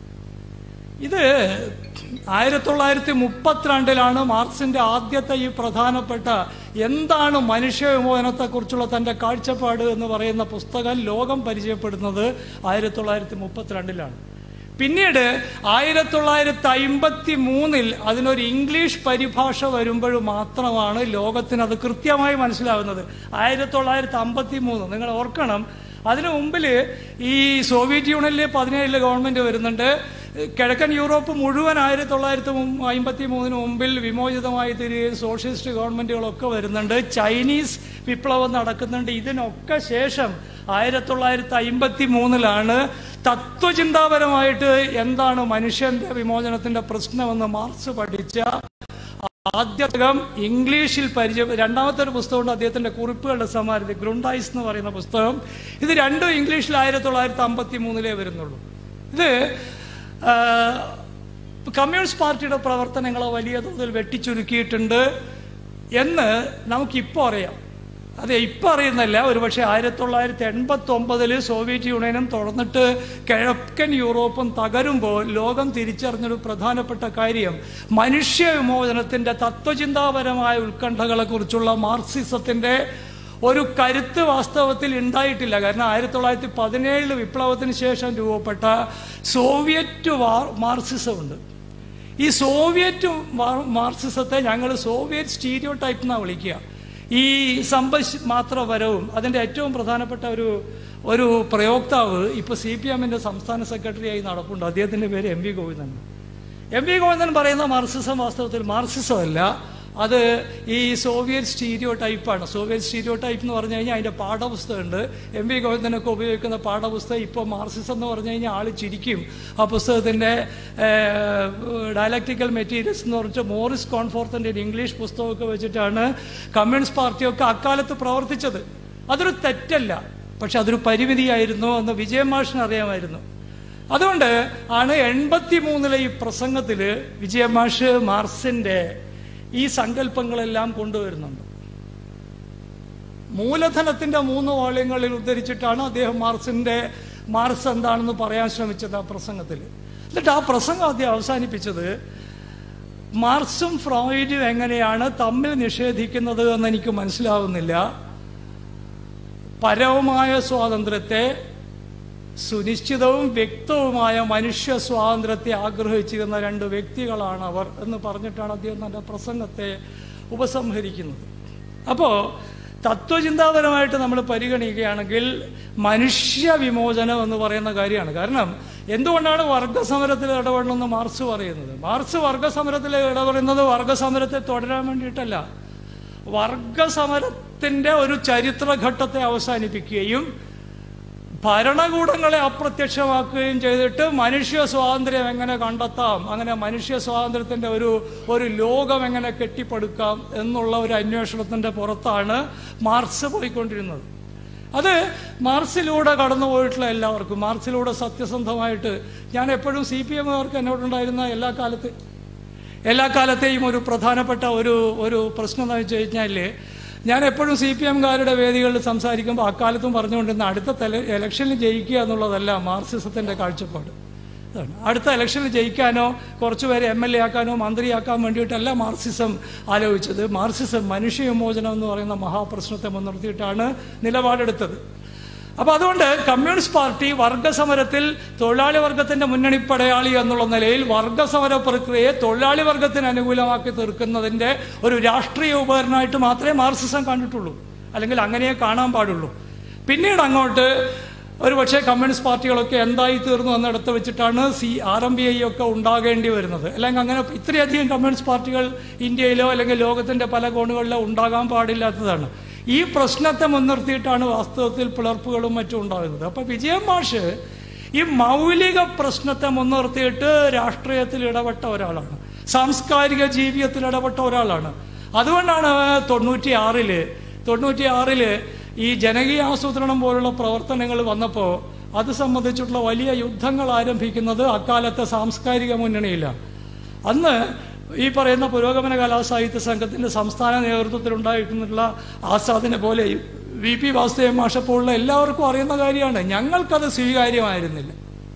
ഇത് ആയിരത്തി തൊള്ളായിരത്തി മുപ്പത്തിരണ്ടിലാണ് മാർക്സിന്റെ ആദ്യത്തെ ഈ പ്രധാനപ്പെട്ട എന്താണ് മനുഷ്യ വിമോചനത്തെക്കുറിച്ചുള്ള തൻ്റെ കാഴ്ചപ്പാട് എന്ന് പറയുന്ന പുസ്തകം ലോകം പരിചയപ്പെടുന്നത് ആയിരത്തി തൊള്ളായിരത്തി മുപ്പത്തിരണ്ടിലാണ് പിന്നീട് ആയിരത്തി തൊള്ളായിരത്തി അമ്പത്തി മൂന്നിൽ അതിനൊരു ഇംഗ്ലീഷ് പരിഭാഷ വരുമ്പോൾ മാത്രമാണ് ലോകത്തിന് അത് കൃത്യമായി മനസ്സിലാവുന്നത് ആയിരത്തി തൊള്ളായിരത്തി അമ്പത്തി മൂന്ന് നിങ്ങൾ ഓർക്കണം അതിനു മുമ്പിൽ ഈ സോവിയറ്റ് യൂണിയനിലെ പതിനേഴിലെ ഗവൺമെന്റ് വരുന്നുണ്ട് കിഴക്കൻ യൂറോപ്പ് മുഴുവൻ ആയിരത്തി തൊള്ളായിരത്തി അമ്പത്തി മൂന്നിന് മുമ്പിൽ വിമോചിതമായി തീരുകയും സോഷ്യലിസ്റ്റ് ഗവൺമെന്റുകളൊക്കെ വരുന്നുണ്ട് ചൈനീസ് വിപ്ലവം നടക്കുന്നുണ്ട് ഇതിനൊക്കെ ശേഷം ആയിരത്തി തൊള്ളായിരത്തി അമ്പത്തി മൂന്നിലാണ് തത്വചിന്താപരമായിട്ട് എന്താണ് മനുഷ്യന്റെ വിമോചനത്തിന്റെ പ്രശ്നമെന്ന് മാർക്സ് പഠിച്ച ആദ്യകം ഇംഗ്ലീഷിൽ പരിചയം രണ്ടാമത്തെ ഒരു പുസ്തകമുണ്ട് അദ്ദേഹത്തിന്റെ കുറിപ്പുകളുടെ സമാരതി ഗ്രൂണ്ടൈസ് എന്ന് പറയുന്ന പുസ്തകം ഇത് രണ്ടും ഇംഗ്ലീഷിൽ ആയിരത്തി തൊള്ളായിരത്തി അമ്പത്തി മൂന്നിലേ വരുന്നുള്ളൂ ഇത് ആ, കമ്മ്യൂണിസ്റ്റ് പാർട്ടിയുടെ പ്രവർത്തനങ്ങളെ വലിയ തോതിൽ വെട്ടിച്ചുരുക്കിയിട്ടുണ്ട് എന്ന് നമുക്കിപ്പോൾ അറിയാം അതെ ഇപ്പം അറിയുന്നില്ല ഒരുപക്ഷെ ആയിരത്തി തൊള്ളായിരത്തി എൺപത്തി ഒമ്പതിൽ സോവിയറ്റ് യൂണിയനും തുറന്നിട്ട് കിഴക്കൻ യൂറോപ്പും തകരുമ്പോൾ ലോകം തിരിച്ചറിഞ്ഞൊരു പ്രധാനപ്പെട്ട കാര്യം മനുഷ്യ വിമോചനത്തിന്റെ തത്വചിന്താപരമായ ഉത്കണ്ഠകളെക്കുറിച്ചുള്ള മാർക്സിസത്തിന്റെ ഒരു കരുത്ത് വാസ്തവത്തിൽ ഉണ്ടായിട്ടില്ല കാരണം ആയിരത്തി തൊള്ളായിരത്തി പതിനേഴിൽ വിപ്ലവത്തിന് ശേഷം രൂപപ്പെട്ട സോവിയറ്റ് വാർ മാർക്സിസം ഉണ്ട് ഈ സോവിയറ്റ് മാർ- മാർക്സിസത്തെ ഞങ്ങൾ സോവിയറ്റ് സ്റ്റീരിയോ ടൈപ്പ് എന്നാണ് വിളിക്കുക ഈ സമ്പശ് മാത്രപരവും അതിൻ്റെ ഏറ്റവും പ്രധാനപ്പെട്ട ഒരു ഒരു പ്രയോക്താവ് ഇപ്പോൾ സി പി എമ്മിൻ്റെ സംസ്ഥാന സെക്രട്ടറിയായി നടപ്പുണ്ട് അദ്ദേഹത്തിൻ്റെ പേര് M V Govindan M V Govindan പറയുന്ന മാർക്സിസം വാസ്തവത്തിൽ മാർക്സിസം അല്ല അത് ഈ സോവിയറ്റ് സ്റ്റീരിയോ ടൈപ്പാണ് സോവിയറ്റ് സ്റ്റീരിയോ ടൈപ്പ് എന്ന് പറഞ്ഞു കഴിഞ്ഞാൽ അതിൻ്റെ പാഠപുസ്തകമുണ്ട് എം വി ഗോവിന്ദനൊക്കെ ഉപയോഗിക്കുന്ന പാഠപുസ്തകം ഇപ്പോൾ മാർസിസം എന്ന് പറഞ്ഞു കഴിഞ്ഞാൽ ആൾ ചിരിക്കും ആ പുസ്തകത്തിൻ്റെ ഡയലക്റ്റിക്കൽ മെറ്റീരിയൽസ് എന്ന് പറഞ്ഞിട്ട് മോറിസ് കോൺഫോർത്തിൻ്റെ ഒരു ഇംഗ്ലീഷ് പുസ്തകമൊക്കെ വെച്ചിട്ടാണ് കമ്മ്യൂണിസ്റ്റ് പാർട്ടിയൊക്കെ അക്കാലത്ത് പ്രവർത്തിച്ചത് അതൊരു തെറ്റല്ല പക്ഷെ അതൊരു പരിമിതിയായിരുന്നു എന്ന് വിജയമാഷിന് അറിയാമായിരുന്നു അതുകൊണ്ട് ആണ് എൺപത്തി മൂന്നിലെ ഈ പ്രസംഗത്തിൽ വിജയമാഷ് മാർസിന്റെ ഈ സങ്കല്പങ്ങളെല്ലാം കൊണ്ടുവരുന്നുണ്ട് മൂലധനത്തിന്റെ മൂന്ന് വാള്യങ്ങളിൽ ഉദ്ധരിച്ചിട്ടാണ് അദ്ദേഹം മാർസിന്റെ മാർസ് എന്താണെന്ന് പറയാൻ ശ്രമിച്ചത് ആ പ്രസംഗത്തിൽ എന്നിട്ട് ആ പ്രസംഗം ആദ്യം അവസാനിപ്പിച്ചത് മാർസും ഫ്രോയിഡും എങ്ങനെയാണ് തമ്മിൽ നിഷേധിക്കുന്നത് എന്ന് എനിക്ക് മനസ്സിലാവുന്നില്ല പരവുമായ സ്വാതന്ത്ര്യത്തെ സുനിശ്ചിതവും വ്യക്തവുമായ മനുഷ്യ സ്വാതന്ത്ര്യത്തെ ആഗ്രഹിച്ചിരുന്ന രണ്ട് വ്യക്തികളാണ് അവർ എന്ന് പറഞ്ഞിട്ടാണ് അദ്ദേഹം തന്റെ പ്രസംഗത്തെ ഉപസംഹരിക്കുന്നത് അപ്പോൾ തത്വചിന്താപരമായിട്ട് നമ്മൾ പരിഗണിക്കുകയാണെങ്കിൽ മനുഷ്യ വിമോചനം എന്ന് പറയുന്ന കാര്യമാണ് കാരണം എന്തുകൊണ്ടാണ് വർഗസമരത്തിൽ ഇടപെടണമെന്ന് മാർക്സ് പറയുന്നത് മാർക്സ് വർഗസമരത്തിൽ ഇടപെടുന്നത് വർഗസമരത്തെ തുടരാൻ വേണ്ടിയിട്ടല്ല വർഗസമരത്തിന്റെ ഒരു ചരിത്രഘട്ടത്തെ അവസാനിപ്പിക്കുകയും ഭരണകൂടങ്ങളെ അപ്രത്യക്ഷമാക്കുകയും ചെയ്തിട്ട് മനുഷ്യ സ്വാതന്ത്ര്യം എങ്ങനെ കണ്ടെത്താം അങ്ങനെ മനുഷ്യ സ്വാതന്ത്ര്യത്തിന്റെ ഒരു ഒരു ലോകം എങ്ങനെ കെട്ടിപ്പടുക്കാം എന്നുള്ള ഒരു അന്വേഷണത്തിന്റെ പുറത്താണ് മാർക്സ് പോയിക്കൊണ്ടിരുന്നത് അത് മാർക്സിലൂടെ കടന്നുപോയിട്ടുള്ള എല്ലാവർക്കും മാർക്സിലൂടെ സത്യസന്ധമായിട്ട് ഞാൻ എപ്പോഴും സി പി എമ്മുകാർക്ക് എന്നോടുണ്ടായിരുന്ന എല്ലാ കാലത്ത് എല്ലാ കാലത്തെയും ഒരു പ്രധാനപ്പെട്ട ഒരു ഒരു പ്രശ്നം എന്ന് വെച്ച് കഴിഞ്ഞാൽ ഞാൻ എപ്പോഴും സി പി എംകാരുടെ വേദികളിൽ സംസാരിക്കുമ്പോൾ അക്കാലത്തും പറഞ്ഞുകൊണ്ടിരുന്ന അടുത്ത തെല ഇലക്ഷനിൽ ജയിക്കുക എന്നുള്ളതല്ല മാർക്സിസത്തിന്റെ കാഴ്ചപ്പാട് അതാണ് അടുത്ത ഇലക്ഷനിൽ ജയിക്കാനോ കുറച്ചുപേരെ എം എൽ എ ആക്കാനോ മന്ത്രിയാക്കാൻ വേണ്ടിയിട്ടല്ല മാർക്സിസം ആലോചിച്ചത് മാർക്സിസം മനുഷ്യ വിമോചനം എന്ന് പറയുന്ന മഹാപ്രശ്നത്തെ മുൻനിർത്തിയിട്ടാണ് നിലപാടെടുത്തത് അപ്പൊ അതുകൊണ്ട് കമ്മ്യൂണിസ്റ്റ് പാർട്ടി വർഗസമരത്തിൽ തൊഴിലാളി വർഗത്തിന്റെ മുന്നണി പടയാളി എന്നുള്ള നിലയിൽ വർഗസമര പ്രക്രിയയെ തൊഴിലാളി വർഗത്തിന് അനുകൂലമാക്കി തീർക്കുന്നതിന്റെ ഒരു രാഷ്ട്രീയ ഉപകരണമായിട്ട് മാത്രമേ മാർക്സിസം കണ്ടിട്ടുള്ളൂ അല്ലെങ്കിൽ അങ്ങനെയേ കാണാൻ പാടുള്ളൂ പിന്നീട് അങ്ങോട്ട് ഒരു പക്ഷേ കമ്മ്യൂണിസ്റ്റ് പാർട്ടികളൊക്കെ എന്തായി തീർന്നു എന്നിടത്ത് വെച്ചിട്ടാണ് C R M B I ഒക്കെ ഉണ്ടാകേണ്ടി വരുന്നത് അല്ലെങ്കിൽ അങ്ങനെ ഇത്രയധികം കമ്മ്യൂണിസ്റ്റ് പാർട്ടികൾ ഇന്ത്യയിലോ അല്ലെങ്കിൽ ലോകത്തിന്റെ പല കോണുകളിലോ ഉണ്ടാകാൻ പാടില്ലാത്തതാണ് ഈ പ്രശ്നത്തെ മുൻനിർത്തിയിട്ടാണ് വാസ്തവത്തിൽ പിളർപ്പുകളും മറ്റും ഉണ്ടാകുന്നത് അപ്പൊ വിജയം മാഷ് ഈ മൗലിക പ്രശ്നത്തെ മുൻനിർത്തിയിട്ട് രാഷ്ട്രീയത്തിൽ ഇടപെട്ട ഒരാളാണ് സാംസ്കാരിക ജീവിതത്തിൽ ഇടപെട്ട ഒരാളാണ് അതുകൊണ്ടാണ് തൊണ്ണൂറ്റി ആറില് തൊണ്ണൂറ്റി ആറില് ഈ ജനകീയ ആസൂത്രണം പോലുള്ള പ്രവർത്തനങ്ങൾ വന്നപ്പോൾ അത് സംബന്ധിച്ചിട്ടുള്ള വലിയ യുദ്ധങ്ങൾ ആരംഭിക്കുന്നത് അക്കാലത്തെ സാംസ്കാരിക മുന്നണിയിലാണ് അന്ന് ഈ പറയുന്ന പുരോഗമന കലാസാഹിത്യ സംഘത്തിന്റെ സംസ്ഥാന നേതൃത്വത്തിലുണ്ടായിട്ടുള്ള ആസാദിനെ പോലെ വി പി വാസുദേവ മാഷപ്പോലുള്ള എല്ലാവർക്കും അറിയുന്ന കാര്യമാണ് ഞങ്ങൾക്കത് സ്വീകാര്യമായിരുന്നില്ല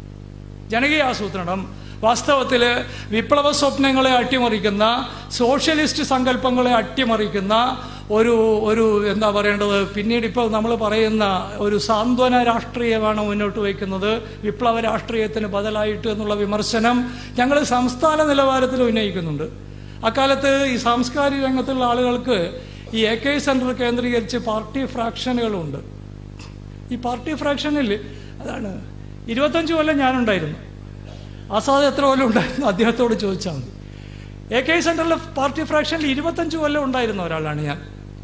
ജനകീയ ആസൂത്രണം വാസ്തവത്തിൽ വിപ്ലവ സ്വപ്നങ്ങളെ അട്ടിമറിക്കുന്ന സോഷ്യലിസ്റ്റ് സങ്കല്പങ്ങളെ അട്ടിമറിക്കുന്ന ഒരു ഒരു എന്താ പറയേണ്ടത് പിന്നീട് ഇപ്പോൾ നമ്മൾ പറയുന്ന ഒരു സാന്ത്വന രാഷ്ട്രീയമാണ് മുന്നോട്ട് വയ്ക്കുന്നത് വിപ്ലവ രാഷ്ട്രീയത്തിന് ബദലായിട്ട് എന്നുള്ള വിമർശനം ഞങ്ങൾ സംസ്ഥാന നിലവാരത്തിൽ ഉന്നയിക്കുന്നുണ്ട് അക്കാലത്ത് ഈ സാംസ്കാരിക രംഗത്തുള്ള ആളുകൾക്ക് ഈ എ കെ സെന്റർ കേന്ദ്രീകരിച്ച് പാർട്ടി ഫ്രാക്ഷനുകളുണ്ട് ഈ പാർട്ടി ഫ്രാക്ഷനിൽ അതാണ് ഇരുപത്തഞ്ച് കൊല്ലം ഞാനുണ്ടായിരുന്നു ആസാദ് എത്ര കൊല്ലം ഉണ്ടായിരുന്നു അദ്ദേഹത്തോട് ചോദിച്ചാൽ മതി എ കെ സെന്ററിലെ പാർട്ടി ഫ്രാക്ഷനിൽ ഇരുപത്തഞ്ച് കൊല്ലം ഉണ്ടായിരുന്ന ഒരാളാണ് ഞാൻ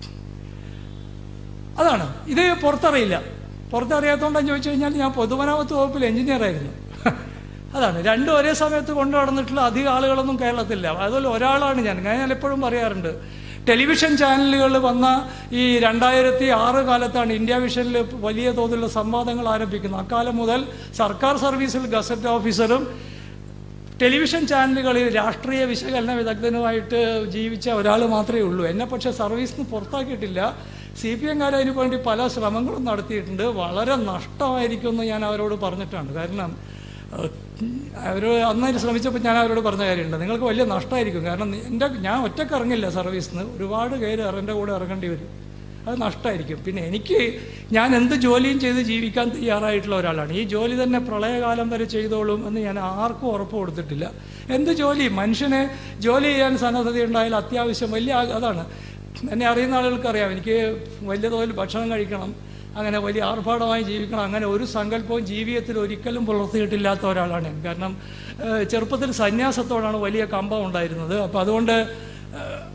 അതാണ് ഇത് പുറത്തറിയില്ല പുറത്തറിയാത്തതുകൊണ്ടാണ് ചോദിച്ചു കഴിഞ്ഞാൽ ഞാൻ പൊതുമരാമത്ത് വകുപ്പിൽ എഞ്ചിനീയർ ആയിരുന്നു അതാണ് രണ്ടും ഒരേ സമയത്ത് കൊണ്ടു നടന്നിട്ടുള്ള അധികം ആളുകളൊന്നും കേരളത്തിലില്ല അതുപോലെ ഒരാളാണ് ഞാൻ ഞാൻ എപ്പോഴും പറയാറുണ്ട് ടെലിവിഷൻ ചാനലുകളിൽ വന്ന ഈ രണ്ടായിരത്തി ആറ് കാലത്താണ് ഇന്ത്യ വിഷനിൽ വലിയ തോതിലുള്ള സംവാദങ്ങൾ ആരംഭിക്കുന്നത് അക്കാലം മുതൽ സർക്കാർ സർവീസിൽ ഗസറ്റ് ഓഫീസറും ടെലിവിഷൻ ചാനലുകളിൽ രാഷ്ട്രീയ വിശകലന വിദഗ്ധനുമായിട്ട് ജീവിച്ച ഒരാൾ മാത്രമേ ഉള്ളൂ എന്നെ പക്ഷേ സർവീസിൽ നിന്ന് പുറത്താക്കിയിട്ടില്ല സി പി എംകാർ അതിനു വേണ്ടി പല ശ്രമങ്ങളും നടത്തിയിട്ടുണ്ട് വളരെ നഷ്ടമായിരിക്കുമെന്ന് ഞാൻ അവരോട് പറഞ്ഞിട്ടാണ് കാരണം അവർ അന്നേരം ശ്രമിച്ചപ്പോൾ ഞാൻ അവരോട് പറഞ്ഞ കാര്യമുണ്ട് നിങ്ങൾക്ക് വലിയ നഷ്ടമായിരിക്കും കാരണം എൻ്റെ ഞാൻ ഒറ്റക്ക് ഇറങ്ങില്ല സർവീസിൽ നിന്ന് ഒരുപാട് പേര് എൻ്റെ കൂടെ ഇറങ്ങേണ്ടി വരും അത് നഷ്ടമായിരിക്കും പിന്നെ എനിക്ക് ഞാൻ എന്ത് ജോലിയും ചെയ്ത് ജീവിക്കാൻ തയ്യാറായിട്ടുള്ള ഒരാളാണ് ഈ ജോലി തന്നെ പ്രളയകാലം വരെ ചെയ്തോളും എന്ന് ഞാൻ ആർക്കും ഉറപ്പ് കൊടുത്തിട്ടില്ല എന്ത് ജോലി മനുഷ്യന് ജോലി ചെയ്യാൻ സന്നദ്ധതയുണ്ടായാൽ അത്യാവശ്യം വലിയ ആ- അതാണ് എന്നെ അറിയുന്ന ആളുകൾക്ക് അറിയാം എനിക്ക് വലിയ തോതിൽ ഭക്ഷണം കഴിക്കണം അങ്ങനെ വലിയ ആർഭാടമായി ജീവിക്കണം അങ്ങനെ ഒരു സങ്കല്പവും ജീവിതത്തിൽ ഒരിക്കലും പുലർത്തിയിട്ടില്ലാത്ത ഒരാളാണ് ഞാൻ കാരണം ഏഹ്, ചെറുപ്പത്തിൽ സന്യാസത്തോടാണ് വലിയ കമ്പം ഉണ്ടായിരുന്നത് അപ്പം അതുകൊണ്ട് ഏഹ്,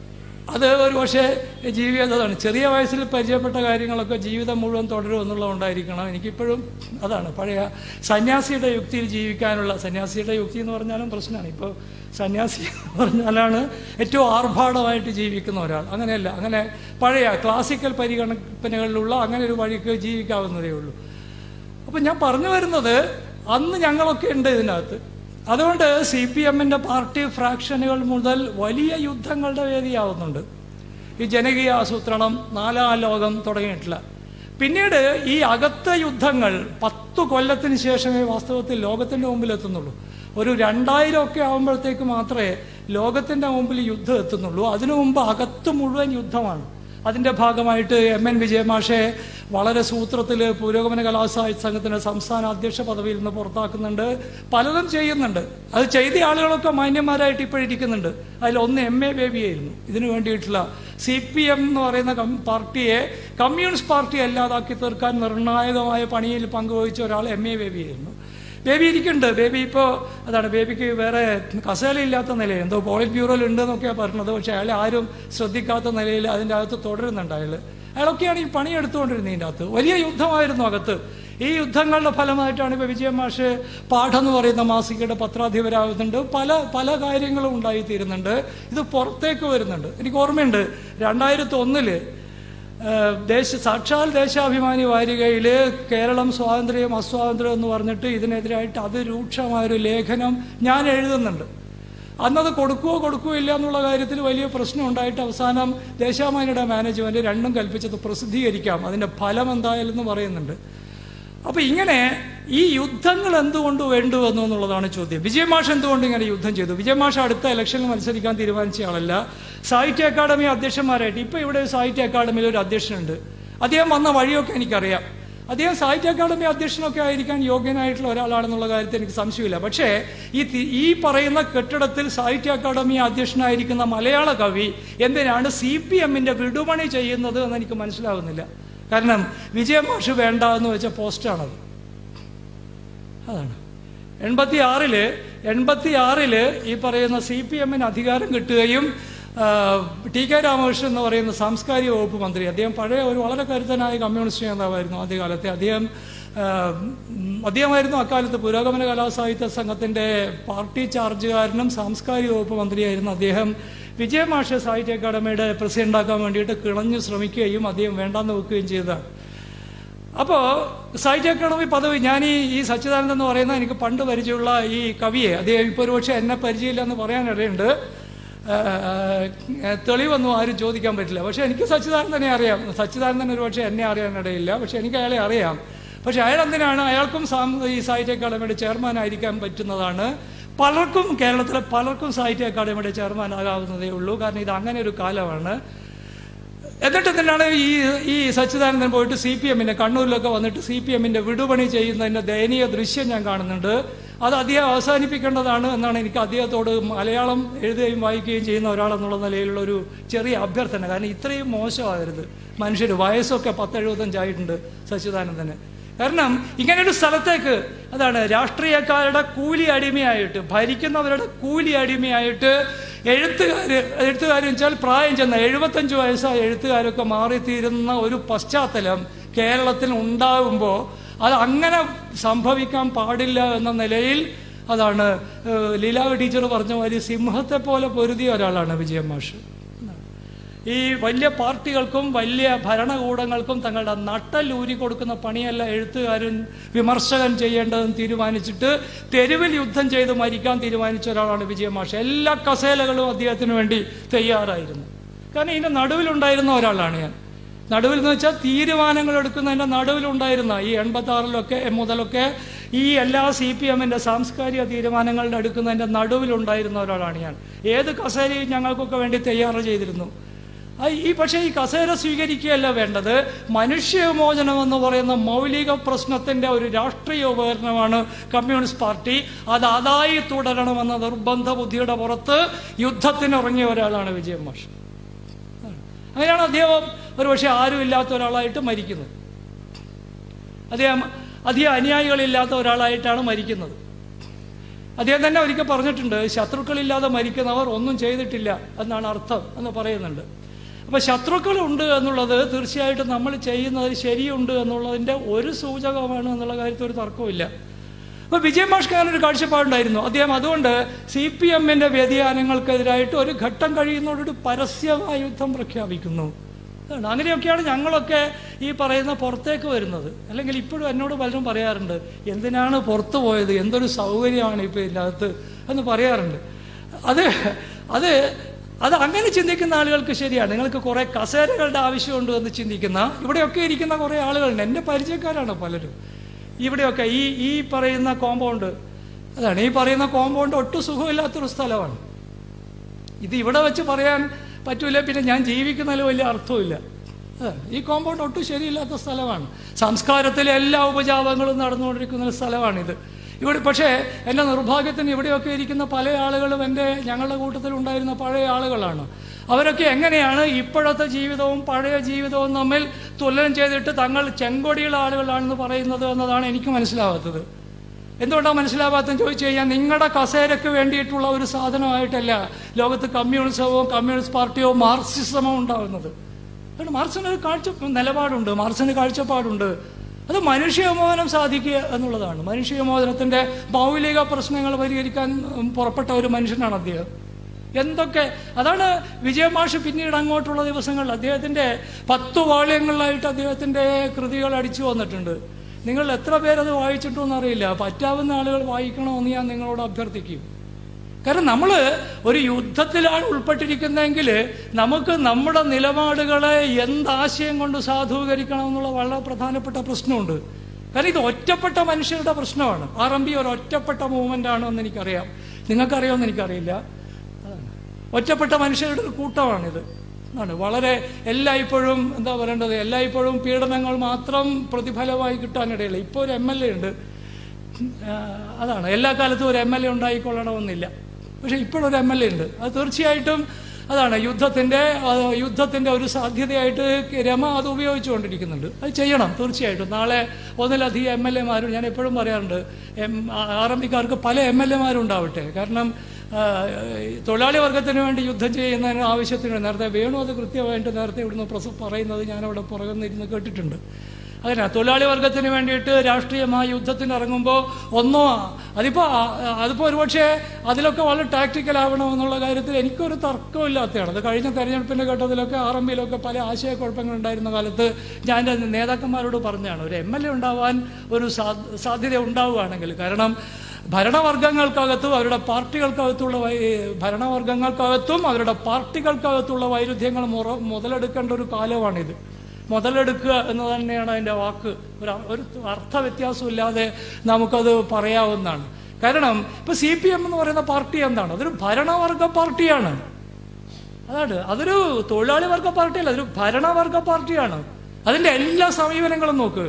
അത് ഒരു പക്ഷേ ജീവിതതാണ് ചെറിയ വയസ്സിൽ പരിചയപ്പെട്ട കാര്യങ്ങളൊക്കെ ജീവിതം മുഴുവൻ തുടരും എന്നുള്ളതുകൊണ്ടായിരിക്കണം എനിക്കിപ്പോഴും അതാണ് പഴയ സന്യാസിയുടെ യുക്തിയിൽ ജീവിക്കാനുള്ള സന്യാസിയുടെ യുക്തി എന്ന് പറഞ്ഞാലും പ്രശ്നമാണ് ഇപ്പോൾ സന്യാസി എന്ന് പറഞ്ഞാലാണ് ഏറ്റവും ആർഭാടമായിട്ട് ജീവിക്കുന്ന ഒരാൾ അങ്ങനെയല്ല അങ്ങനെ പഴയ ക്ലാസിക്കൽ പരിഗണനകളിലുള്ള അങ്ങനെ ഒരു വഴിക്ക് ജീവിക്കാവുന്നതേ ഉള്ളൂ അപ്പം ഞാൻ പറഞ്ഞു വരുന്നത് അന്ന് ഞങ്ങളൊക്കെ ഉണ്ട് ഇതിനകത്ത് അതുകൊണ്ട് സി പി എമ്മിൻ്റെ പാർട്ടി ഫ്രാക്ഷനുകൾ മുതൽ വലിയ യുദ്ധങ്ങളുടെ വേദിയാവുന്നുണ്ട് ഈ ജനകീയ ആസൂത്രണം നാലാം ലോകം തുടങ്ങിയിട്ടില്ല പിന്നീട് ഈ അകത്ത യുദ്ധങ്ങൾ പത്തു കൊല്ലത്തിന് ശേഷമേ വാസ്തവത്തിൽ ലോകത്തിൻ്റെ മുമ്പിൽ എത്തുന്നുള്ളൂ ഒരു രണ്ടായിരം ഒക്കെ ആകുമ്പോഴത്തേക്ക് മാത്രമേ ലോകത്തിൻ്റെ മുമ്പിൽ യുദ്ധം എത്തുന്നുള്ളൂ അതിനു മുമ്പ് അകത്ത് മുഴുവൻ യുദ്ധമാണ് അതിൻ്റെ ഭാഗമായിട്ട് എം എൻ വിജയമാഷെ വളരെ സൂത്രത്തിൽ പുരോഗമന കലാസാഹിത്യ സംഘത്തിൻ്റെ സംസ്ഥാന അധ്യക്ഷ പദവിയിൽ നിന്ന് പുറത്താക്കുന്നുണ്ട് പലതും ചെയ്യുന്നുണ്ട് അത് ചെയ്ത ആളുകളൊക്കെ മാന്യന്മാരായിട്ട് ഇപ്പോഴിരിക്കുന്നുണ്ട് അതിൽ ഒന്ന് എം എ ബേബിയായിരുന്നു ഇതിനു വേണ്ടിയിട്ടുള്ള സി പി എം എന്ന് പറയുന്ന കം- പാർട്ടിയെ കമ്മ്യൂണിസ്റ്റ് പാർട്ടി അല്ലാതാക്കി തീർക്കാൻ നിർണായകമായ പണിയിൽ പങ്കുവഹിച്ച ഒരാൾ എം എ ബേബിയായിരുന്നു ബേബി ഇരിക്കുന്നുണ്ട് ബേബി ഇപ്പോൾ അതാണ് ബേബിക്ക് വേറെ കസേലയില്ലാത്ത നിലയിൽ എന്തോ പോളിറ്റ് ബ്യൂറോയിൽ ഉണ്ട് എന്നൊക്കെയാണ് പറഞ്ഞത് പക്ഷേ അയാളെ ആരും ശ്രദ്ധിക്കാത്ത നിലയിൽ അതിൻ്റെ അകത്ത് തുടരുന്നുണ്ട് അയാൾ അയാളൊക്കെയാണ് ഈ പണി എടുത്തുകൊണ്ടിരുന്നത് ഇതിൻ്റെ അകത്ത് വലിയ യുദ്ധമായിരുന്നു അകത്ത് ഈ യുദ്ധങ്ങളുടെ ഫലമായിട്ടാണ് ഇപ്പോൾ വിജയമാഷ് പാഠം എന്ന് പറയുന്ന മാസികയുടെ പത്രാധിപരാകുന്നുണ്ട് പല പല കാര്യങ്ങളും ഉണ്ടായിത്തീരുന്നുണ്ട് ഇത് പുറത്തേക്ക് വരുന്നുണ്ട് എനിക്ക് ഓർമ്മയുണ്ട് രണ്ടായിരത്തി ഒന്നില് ഏഹ് ദേശ സാക്ഷാൽ ദേശാഭിമാനി വാരികയിൽ കേരളം സ്വാതന്ത്ര്യം അസ്വാതന്ത്ര്യം എന്ന് പറഞ്ഞിട്ട് ഇതിനെതിരായിട്ട് അതിരൂക്ഷമായൊരു ലേഖനം ഞാൻ എഴുതുന്നുണ്ട് അന്നത് കൊടുക്കുവോ കൊടുക്കുവോ ഇല്ല എന്നുള്ള കാര്യത്തിൽ വലിയ പ്രശ്നം ഉണ്ടായിട്ട് അവസാനം ദേശാഭിമാനിയുടെ മാനേജ്മെന്റ് രണ്ടും കൽപ്പിച്ചത് പ്രസിദ്ധീകരിക്കാം അതിന്റെ ഫലം എന്തായാലും എന്ന് പറയുന്നുണ്ട് അപ്പൊ ഇങ്ങനെ ഈ യുദ്ധങ്ങൾ എന്തുകൊണ്ട് വേണ്ടു വന്നു എന്നുള്ളതാണ് ചോദ്യം വിജയമാഷ് എന്തുകൊണ്ട് ഇങ്ങനെ യുദ്ധം ചെയ്തു വിജയമാഷ് അടുത്ത ഇലക്ഷനിൽ മത്സരിക്കാൻ തീരുമാനിച്ച ആളല്ല സാഹിത്യ അക്കാദമി അധ്യക്ഷന്മാരായിട്ട് ഇപ്പൊ ഇവിടെ സാഹിത്യ അക്കാദമിയിൽ ഒരു അധ്യക്ഷനുണ്ട് അദ്ദേഹം വന്ന വഴിയൊക്കെ എനിക്കറിയാം അദ്ദേഹം സാഹിത്യ അക്കാദമി അധ്യക്ഷനൊക്കെ ആയിരിക്കാൻ യോഗ്യനായിട്ടുള്ള ഒരാളാണെന്നുള്ള കാര്യത്തിൽ എനിക്ക് സംശയമില്ല പക്ഷേ ഈ തി- ഈ പറയുന്ന കെട്ടിടത്തിൽ സാഹിത്യ അക്കാദമി അധ്യക്ഷനായിരിക്കുന്ന മലയാള കവി എന്തിനാണ് സി പി എമ്മിന്റെ വിടുപണി ചെയ്യുന്നത് എന്ന് എനിക്ക് മനസ്സിലാവുന്നില്ല കാരണം വിജയമാഷ് വേണ്ട എന്ന് വെച്ച പോസ്റ്റാണത് അതാണ് എൺപത്തി ആറില് എൺപത്തി ആറില് ഈ പറയുന്ന സി പി എമ്മിന് അധികാരം കിട്ടുകയും ആ, ടി കെ രാമകൃഷ്ണൻ എന്ന് പറയുന്ന സാംസ്കാരിക വകുപ്പ് മന്ത്രി അദ്ദേഹം പഴയ ഒരു വളരെ കരുത്തനായ കമ്മ്യൂണിസ്റ്റ് നേതാവായിരുന്നു ആദ്യകാലത്തെ അദ്ദേഹം ആ, ഉം, അദ്ദേഹമായിരുന്നു അക്കാലത്ത് പുരോഗമന കലാസാഹിത്യ സംഘത്തിന്റെ പാർട്ടി ചാർജുകാരനും സാംസ്കാരിക വകുപ്പ് മന്ത്രിയായിരുന്നു അദ്ദേഹം വിജയമാഷ സാഹിത്യ അക്കാദമിയുടെ പ്രസിഡന്റാക്കാൻ വേണ്ടിയിട്ട് കിണഞ്ഞു ശ്രമിക്കുകയും അദ്ദേഹം വേണ്ടാന്ന് വെക്കുകയും ചെയ്തതാണ് അപ്പോൾ സാഹിത്യ അക്കാദമി പദവി ഞാൻ ഈ ഈ സച്ചിദാനന്ദൻ എന്ന് പറയുന്ന എനിക്ക് പണ്ട് പരിചയമുള്ള ഈ കവിയെ അദ്ദേഹം ഇപ്പോൾ ഒരുപക്ഷെ എന്നെ പരിചയമില്ല എന്ന് പറയാനിടയുണ്ട് ഏഹ്, തെളിവൊന്നും ആരും ചോദിക്കാൻ പറ്റില്ല പക്ഷെ എനിക്ക് സച്ചിദാനന്ദനെ അറിയാം സച്ചിദാനന്ദൻ ഒരുപക്ഷെ എന്നെ അറിയാനിടയില്ല പക്ഷെ എനിക്ക് അയാളെ അറിയാം പക്ഷെ അയാൾ എന്തിനാണ് അയാൾക്കും സാം- ഈ സാഹിത്യ അക്കാദമിയുടെ ചെയർമാൻ ആയിരിക്കാൻ പറ്റുന്നതാണ് പലർക്കും കേരളത്തിലെ പലർക്കും സാഹിത്യ അക്കാദമിയുടെ ചെയർമാൻ ആകാവുന്നതേ ഉള്ളൂ കാരണം ഇത് അങ്ങനെ ഒരു കാലമാണ് എന്നിട്ട് എന്തിനാണ് ഈ ഈ സച്ചിദാനന്ദൻ പോയിട്ട് സി പി എമ്മിന്റെ കണ്ണൂരിലൊക്കെ വന്നിട്ട് സി പി എമ്മിന്റെ വിടുപണി ചെയ്യുന്നതിന്റെ ദയനീയ ദൃശ്യം ഞാൻ കാണുന്നുണ്ട് അത് അദ്ദേഹം അവസാനിപ്പിക്കേണ്ടതാണ് എന്നാണ് എനിക്ക് അദ്ദേഹത്തോട് മലയാളം എഴുതുകയും വായിക്കുകയും ചെയ്യുന്ന ഒരാളെന്നുള്ള നിലയിലുള്ള ഒരു ചെറിയ അഭ്യർത്ഥന കാരണം ഇത്രയും മോശമാകരുത് മനുഷ്യർ വയസ്സൊക്കെ പത്തെഴുപത്തഞ്ചായിട്ടുണ്ട് സച്ചിദാനന്ദന് കാരണം ഇങ്ങനൊരു സ്ഥലത്തേക്ക് അതാണ് രാഷ്ട്രീയക്കാരുടെ കൂലി അടിമയായിട്ട് ഭരിക്കുന്നവരുടെ കൂലി അടിമയായിട്ട് എഴുത്തുകാർ എഴുത്തുകാരെന്ന് വെച്ചാൽ പ്രായം ചെന്ന എഴുപത്തഞ്ച് വയസ്സായ എഴുത്തുകാരൊക്കെ മാറിത്തീരുന്ന ഒരു പശ്ചാത്തലം കേരളത്തിൽ ഉണ്ടാകുമ്പോൾ അത് അങ്ങനെ സംഭവിക്കാൻ പാടില്ല എന്ന നിലയിൽ അതാണ് ഏഹ്, ലീലാവ് ടീച്ചർ പറഞ്ഞ മാതിരി സിംഹത്തെ പോലെ പൊരുതിയ ഒരാളാണ് വിജയൻ മാഷ് ഈ വലിയ പാർട്ടികൾക്കും വലിയ ഭരണകൂടങ്ങൾക്കും തങ്ങളുടെ നട്ടല്ലൂരി കൊടുക്കുന്ന പണിയല്ല എഴുത്തുകാരൻ വിമർശകൻ ചെയ്യേണ്ടതെന്ന് തീരുമാനിച്ചിട്ട് തെരുവിൽ യുദ്ധം ചെയ്ത് മരിക്കാൻ തീരുമാനിച്ച ഒരാളാണ് വിജയമാഷ് എല്ലാ കസേലകളും അദ്ദേഹത്തിന് വേണ്ടി തയ്യാറായിരുന്നു കാരണം ഇതിന്റെ നടുവിലുണ്ടായിരുന്ന ഒരാളാണ് ഞാൻ നടുവിൽ എന്ന് വെച്ചാൽ തീരുമാനങ്ങൾ എടുക്കുന്നതിന്റെ നടുവിലുണ്ടായിരുന്ന ഈ എൺപത്തി ആറിലൊക്കെ മുതലൊക്കെ ഈ എല്ലാ സി പി എമ്മിന്റെ സാംസ്കാരിക തീരുമാനങ്ങളുടെ എടുക്കുന്നതിന്റെ നടുവിലുണ്ടായിരുന്ന ഒരാളാണ് ഞാൻ ഏത് കസേരയും ഞങ്ങൾക്കൊക്കെ വേണ്ടി തയ്യാറ് ചെയ്തിരുന്നു ആ ഈ പക്ഷേ ഈ കസേര സ്വീകരിക്കുകയല്ല വേണ്ടത് മനുഷ്യവിമോചനം എന്ന് പറയുന്ന മൗലിക പ്രശ്നത്തിന്റെ ഒരു രാഷ്ട്രീയ ഉപകരണമാണ് കമ്മ്യൂണിസ്റ്റ് പാർട്ടി അത് അതായി തുടരണമെന്ന നിർബന്ധ ബുദ്ധിയുടെ പുറത്ത് യുദ്ധത്തിനിറങ്ങിയ ഒരാളാണ് വിജയൻ മാഷ് അങ്ങനെയാണ് അദ്ദേഹം ഒരുപക്ഷെ ആരുമില്ലാത്ത ഒരാളായിട്ട് മരിക്കുന്നത് അദ്ദേഹം അധികം അനുയായികളില്ലാത്ത ഒരാളായിട്ടാണ് മരിക്കുന്നത് അദ്ദേഹം തന്നെ ഒരിക്കൽ പറഞ്ഞിട്ടുണ്ട് ശത്രുക്കളില്ലാതെ മരിക്കുന്നവർ ഒന്നും ചെയ്തിട്ടില്ല എന്നാണ് അർത്ഥം എന്ന് പറയുന്നുണ്ട് അപ്പോൾ ശത്രുക്കളുണ്ട് എന്നുള്ളത് തീർച്ചയായിട്ടും നമ്മൾ ചെയ്യുന്നതിൽ ശരിയുണ്ട് എന്നുള്ളതിൻ്റെ ഒരു സൂചകമാണ് എന്നുള്ള കാര്യത്തിൽ ഒരു തർക്കമില്ല അപ്പോൾ വിജയ് മാഷ്ക്ക് അങ്ങനെ ഒരു കാഴ്ചപ്പാടുണ്ടായിരുന്നു അദ്ദേഹം അതുകൊണ്ട് സി പി എമ്മിൻ്റെ വ്യതിയാനങ്ങൾക്കെതിരായിട്ട് ഒരു ഘട്ടം കഴിയുന്നതോടൊരു പരസ്യമായ യുദ്ധം പ്രഖ്യാപിക്കുന്നു അതാണ് അങ്ങനെയൊക്കെയാണ് ഞങ്ങളൊക്കെ ഈ പറയുന്ന പുറത്തേക്ക് വരുന്നത് അല്ലെങ്കിൽ ഇപ്പോഴും എന്നോട് പലരും പറയാറുണ്ട് എന്തിനാണ് പുറത്തു പോയത് എന്തൊരു സൗകര്യമാണ് ഇപ്പോൾ ഇതിനകത്ത് എന്ന് പറയാറുണ്ട് അത് അത് അത് അങ്ങനെ ചിന്തിക്കുന്ന ആളുകൾക്ക് ശരിയാണ് നിങ്ങൾക്ക് കുറേ കസേരകളുടെ ആവശ്യമുണ്ട് എന്ന് ചിന്തിക്കുന്ന ഇവിടെയൊക്കെ ഇരിക്കുന്ന കുറേ ആളുകളുണ്ട് എൻ്റെ പരിചയക്കാരാണ് പലരും ഇവിടെയൊക്കെ ഈ ഈ പറയുന്ന കോമ്പൗണ്ട് അതാണ് ഈ പറയുന്ന കോമ്പൗണ്ട് ഒട്ടും സുഖമില്ലാത്തൊരു സ്ഥലമാണ് ഇത് ഇവിടെ വെച്ച് പറയാൻ പറ്റൂല പിന്നെ ഞാൻ ജീവിക്കുന്നതിൽ വലിയ അർത്ഥമില്ല അതാണ്. ഈ കോമ്പൗണ്ട് ഒട്ടും ശരിയില്ലാത്ത സ്ഥലമാണ് സംസ്കാരത്തിലെ എല്ലാ ഉപജാപങ്ങളും നടന്നുകൊണ്ടിരിക്കുന്ന ഒരു സ്ഥലമാണിത് ഇവിടെ പക്ഷേ എൻ്റെ നിർഭാഗ്യത്തിന് ഇവിടെയൊക്കെ ഇരിക്കുന്ന പല ആളുകളും എൻ്റെ ഞങ്ങളുടെ കൂട്ടത്തിൽ ഉണ്ടായിരുന്ന പഴയ ആളുകളാണ് അവരൊക്കെ എങ്ങനെയാണ് ഇപ്പോഴത്തെ ജീവിതവും പഴയ ജീവിതവും തമ്മിൽ തുലനം ചെയ്തിട്ട് തങ്ങൾ ചെങ്കൊടിയുള്ള ആളുകളാണെന്ന് പറയുന്നത് എന്നതാണ് എനിക്ക് മനസ്സിലാവാത്തത് എന്തുകൊണ്ടാണ് മനസ്സിലാവാത്തെന്ന് ചോദിച്ചു കഴിഞ്ഞാൽ നിങ്ങളുടെ കസേരയ്ക്ക് വേണ്ടിയിട്ടുള്ള ഒരു സാധനമായിട്ടല്ല ലോകത്ത് കമ്മ്യൂണിസമോ കമ്മ്യൂണിസ്റ്റ് പാർട്ടിയോ മാർക്സിസമോ ഉണ്ടാകുന്നത് കാരണം മാർക്സിന് ഒരു കാഴ്ച നിലപാടുണ്ട് മാർക്സിന് കാഴ്ചപ്പാടുണ്ട് അത് മനുഷ്യവിമോചനം സാധിക്കുക എന്നുള്ളതാണ് മനുഷ്യവിമോചനത്തിൻ്റെ മൗലിക പ്രശ്നങ്ങൾ പരിഹരിക്കാൻ ഉം, പുറപ്പെട്ട ഒരു മനുഷ്യനാണ് അദ്ദേഹം എന്തൊക്കെ അതാണ് വിജയമാഷ് പിന്നീട് അങ്ങോട്ടുള്ള ദിവസങ്ങളിൽ അദ്ദേഹത്തിൻ്റെ പത്ത് വാള്യങ്ങളിലായിട്ട് അദ്ദേഹത്തിൻ്റെ കൃതികൾ അടിച്ചു വന്നിട്ടുണ്ട് നിങ്ങൾ എത്ര പേരത് വായിച്ചിട്ടുമെന്ന് അറിയില്ല പറ്റാവുന്ന ആളുകൾ വായിക്കണമെന്ന് ഞാൻ നിങ്ങളോട് അഭ്യർത്ഥിക്കും കാരണം നമ്മൾ ഒരു യുദ്ധത്തിലാണ് ഉൾപ്പെട്ടിരിക്കുന്നതെങ്കിൽ നമുക്ക് നമ്മുടെ നിലപാടുകളെ എന്താശയം കൊണ്ട് സാധൂകരിക്കണം എന്നുള്ള വളരെ പ്രധാനപ്പെട്ട പ്രശ്നമുണ്ട് കാരണം ഇത് ഒറ്റപ്പെട്ട മനുഷ്യരുടെ പ്രശ്നമാണ് ആർ എം പി ഒരു ഒറ്റപ്പെട്ട മൂവ്മെൻ്റ് ആണെന്ന് എനിക്കറിയാം നിങ്ങൾക്കറിയാമെന്ന് എനിക്കറിയില്ല അതാണ്. ഒറ്റപ്പെട്ട മനുഷ്യരുടെ ഒരു കൂട്ടമാണിത് ആണ് വളരെ എല്ലായ്പ്പോഴും എന്താ പറയേണ്ടത് എല്ലായ്പ്പോഴും പീഡനങ്ങൾ മാത്രം പ്രതിഫലമായി കിട്ടാനിടയില്ല ഇപ്പോൾ ഒരു എം എൽ എ ഉണ്ട് ആ, അതാണ് എല്ലാ കാലത്തും ഒരു എം എൽ എ ഉണ്ടായിക്കൊള്ളണമെന്നില്ല പക്ഷേ ഇപ്പോഴൊരു എം എൽ എ ഉണ്ട് അത് തീർച്ചയായിട്ടും അതാണ് യുദ്ധത്തിൻ്റെ യുദ്ധത്തിൻ്റെ ഒരു സാധ്യതയായിട്ട് രമ അത് ഉപയോഗിച്ചുകൊണ്ടിരിക്കുന്നുണ്ട് അത് ചെയ്യണം തീർച്ചയായിട്ടും നാളെ ഒന്നിലധികം എം എൽ എമാരും ഞാൻ എപ്പോഴും പറയാറുണ്ട് എം ആർ എം പിക്കാർക്ക് പല എം എൽ എമാരും ഉണ്ടാവട്ടെ കാരണം ആ, തൊഴിലാളി വർഗത്തിന് വേണ്ടി യുദ്ധം ചെയ്യുന്നതിന് ആവശ്യത്തിന് നേരത്തെ വേണു അത് കൃത്യമായിട്ട് നേരത്തെ ഇവിടുന്ന് പ്രസ പറയുന്നത് ഞാനവിടെ പുറകുന്നിരുന്ന് കേട്ടിട്ടുണ്ട് അങ്ങനെ തൊഴിലാളി വർഗത്തിന് വേണ്ടിയിട്ട് രാഷ്ട്രീയമായി യുദ്ധത്തിന് ഇറങ്ങുമ്പോൾ ഒന്നോ അതിപ്പോൾ അതിപ്പോൾ ഒരുപക്ഷെ അതിലൊക്കെ വളരെ ടാക്ടിക്കൽ ആവണമെന്നുള്ള കാര്യത്തിൽ എനിക്കൊരു തർക്കമില്ലാത്തതാണ് അത് കഴിഞ്ഞ തെരഞ്ഞെടുപ്പിൻ്റെ ഘട്ടത്തിലൊക്കെ ആർ എം പിയിലൊക്കെ പല ആശയക്കുഴപ്പങ്ങളുണ്ടായിരുന്ന കാലത്ത് ഞാൻ എൻ്റെ നേതാക്കന്മാരോട് പറഞ്ഞതാണ് ഒരു എം എൽ എ ഉണ്ടാവാൻ ഒരു സാ- സാധ്യത ഉണ്ടാവുകയാണെങ്കിൽ കാരണം ഭരണവർഗങ്ങൾക്കകത്തും അവരുടെ പാർട്ടികൾക്കകത്തുള്ള വൈ- ഭരണവർഗങ്ങൾക്കകത്തും അവരുടെ പാർട്ടികൾക്കകത്തുള്ള വൈരുദ്ധ്യങ്ങൾ മുറ മുതലെടുക്കേണ്ട ഒരു കാലമാണിത് മുതലെടുക്കുക എന്ന് തന്നെയാണ് അതിൻ്റെ വാക്ക് ഒരു അ- ഒരു അർത്ഥ വ്യത്യാസമില്ലാതെ നമുക്കത് പറയാവുന്നതാണ് കാരണം ഇപ്പൊ സി പി എം എന്ന് പറയുന്ന പാർട്ടി എന്താണ് അതൊരു ഭരണവർഗ പാർട്ടിയാണ് അതാണ് അതൊരു തൊഴിലാളി വർഗ പാർട്ടിയല്ല അതൊരു ഭരണവർഗ പാർട്ടിയാണ് അതിന്റെ എല്ലാ സമീപനങ്ങളും നോക്ക്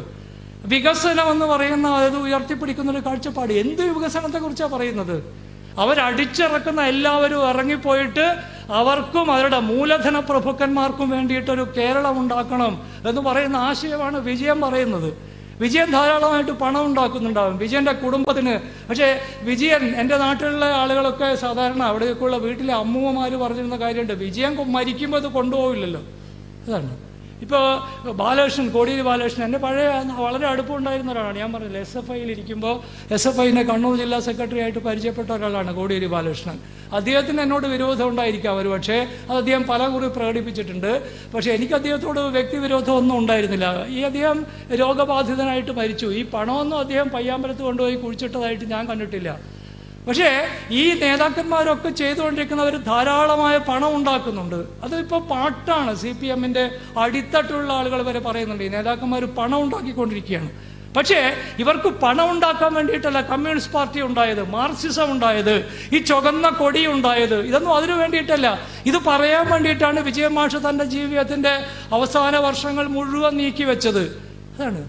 വികസനം എന്ന് പറയുന്ന അത് ഉയർത്തിപ്പിടിക്കുന്ന ഒരു കാഴ്ചപ്പാട് എന്ത് വികസനത്തെ കുറിച്ചാണ് പറയുന്നത് അവരടിച്ചിറക്കുന്ന എല്ലാവരും ഇറങ്ങിപ്പോയിട്ട് അവർക്കും അവരുടെ മൂലധന പ്രഭുക്കന്മാർക്കും വേണ്ടിയിട്ടൊരു കേരളം ഉണ്ടാക്കണം എന്ന് പറയുന്ന ആശയമാണ് വിജയം പറയുന്നത് വിജയൻ ധാരാളമായിട്ട് പണം ഉണ്ടാക്കുന്നുണ്ടാവും വിജയന്റെ കുടുംബത്തിന് പക്ഷേ വിജയൻ എൻ്റെ നാട്ടിലുള്ള ആളുകളൊക്കെ സാധാരണ അവിടെയൊക്കെയുള്ള വീട്ടിലെ അമ്മൂമ്മമാർ പറഞ്ഞിരുന്ന കാര്യമുണ്ട് വിജയൻ കൊ- മരിക്കുമ്പോൾ ഇത് കൊണ്ടുപോകില്ലല്ലോ അതാണ് ഇപ്പോൾ ബാലകൃഷ്ണൻ കോടിയേരി ബാലകൃഷ്ണൻ എൻ്റെ പഴയ വളരെ അടുപ്പമുണ്ടായിരുന്ന ഒരാളാണ് ഞാൻ പറഞ്ഞില്ല എസ് എഫ് ഐയിൽ ഇരിക്കുമ്പോൾ എസ് എഫ് ഐനെ കണ്ണൂർ ജില്ലാ സെക്രട്ടറി ആയിട്ട് പരിചയപ്പെട്ട ഒരാളാണ് കോടിയേരി ബാലകൃഷ്ണൻ അദ്ദേഹത്തിന് എന്നോട് വിരോധം ഉണ്ടായിരിക്കാം ഒരു പക്ഷേ അത് അദ്ദേഹം പല കുറി പ്രകടിപ്പിച്ചിട്ടുണ്ട് പക്ഷേ എനിക്ക് അദ്ദേഹത്തോട് വ്യക്തിവിരോധം ഒന്നും ഉണ്ടായിരുന്നില്ല ഈ അദ്ദേഹം രോഗബാധിതനായിട്ട് മരിച്ചു ഈ പണമൊന്നും അദ്ദേഹം പയ്യാമ്പലത്ത് കൊണ്ടുപോയി കുഴിച്ചിട്ടതായിട്ട് ഞാൻ കണ്ടിട്ടില്ല പക്ഷേ ഈ നേതാക്കന്മാരൊക്കെ ചെയ്തുകൊണ്ടിരിക്കുന്നവർ ധാരാളമായ പണം ഉണ്ടാക്കുന്നുണ്ട് അതിപ്പോൾ പാട്ടാണ് സി പി എമ്മിൻ്റെ അടിത്തട്ടുള്ള ആളുകൾ വരെ പറയുന്നുണ്ട് ഈ നേതാക്കന്മാർ പണം ഉണ്ടാക്കിക്കൊണ്ടിരിക്കുകയാണ് പക്ഷേ ഇവർക്ക് പണം ഉണ്ടാക്കാൻ വേണ്ടിയിട്ടല്ല കമ്മ്യൂണിസ്റ്റ് പാർട്ടി ഉണ്ടായത് മാർക്സിസം ഉണ്ടായത് ഈ ചുവന്ന കൊടി ഉണ്ടായത് ഇതൊന്നും അതിനു വേണ്ടിയിട്ടല്ല ഇത് പറയാൻ വേണ്ടിയിട്ടാണ് വിജയമാഷ് തൻ്റെ ജീവിതത്തിൻ്റെ അവസാന വർഷങ്ങൾ മുഴുവൻ നീക്കി വെച്ചത് അതാണ്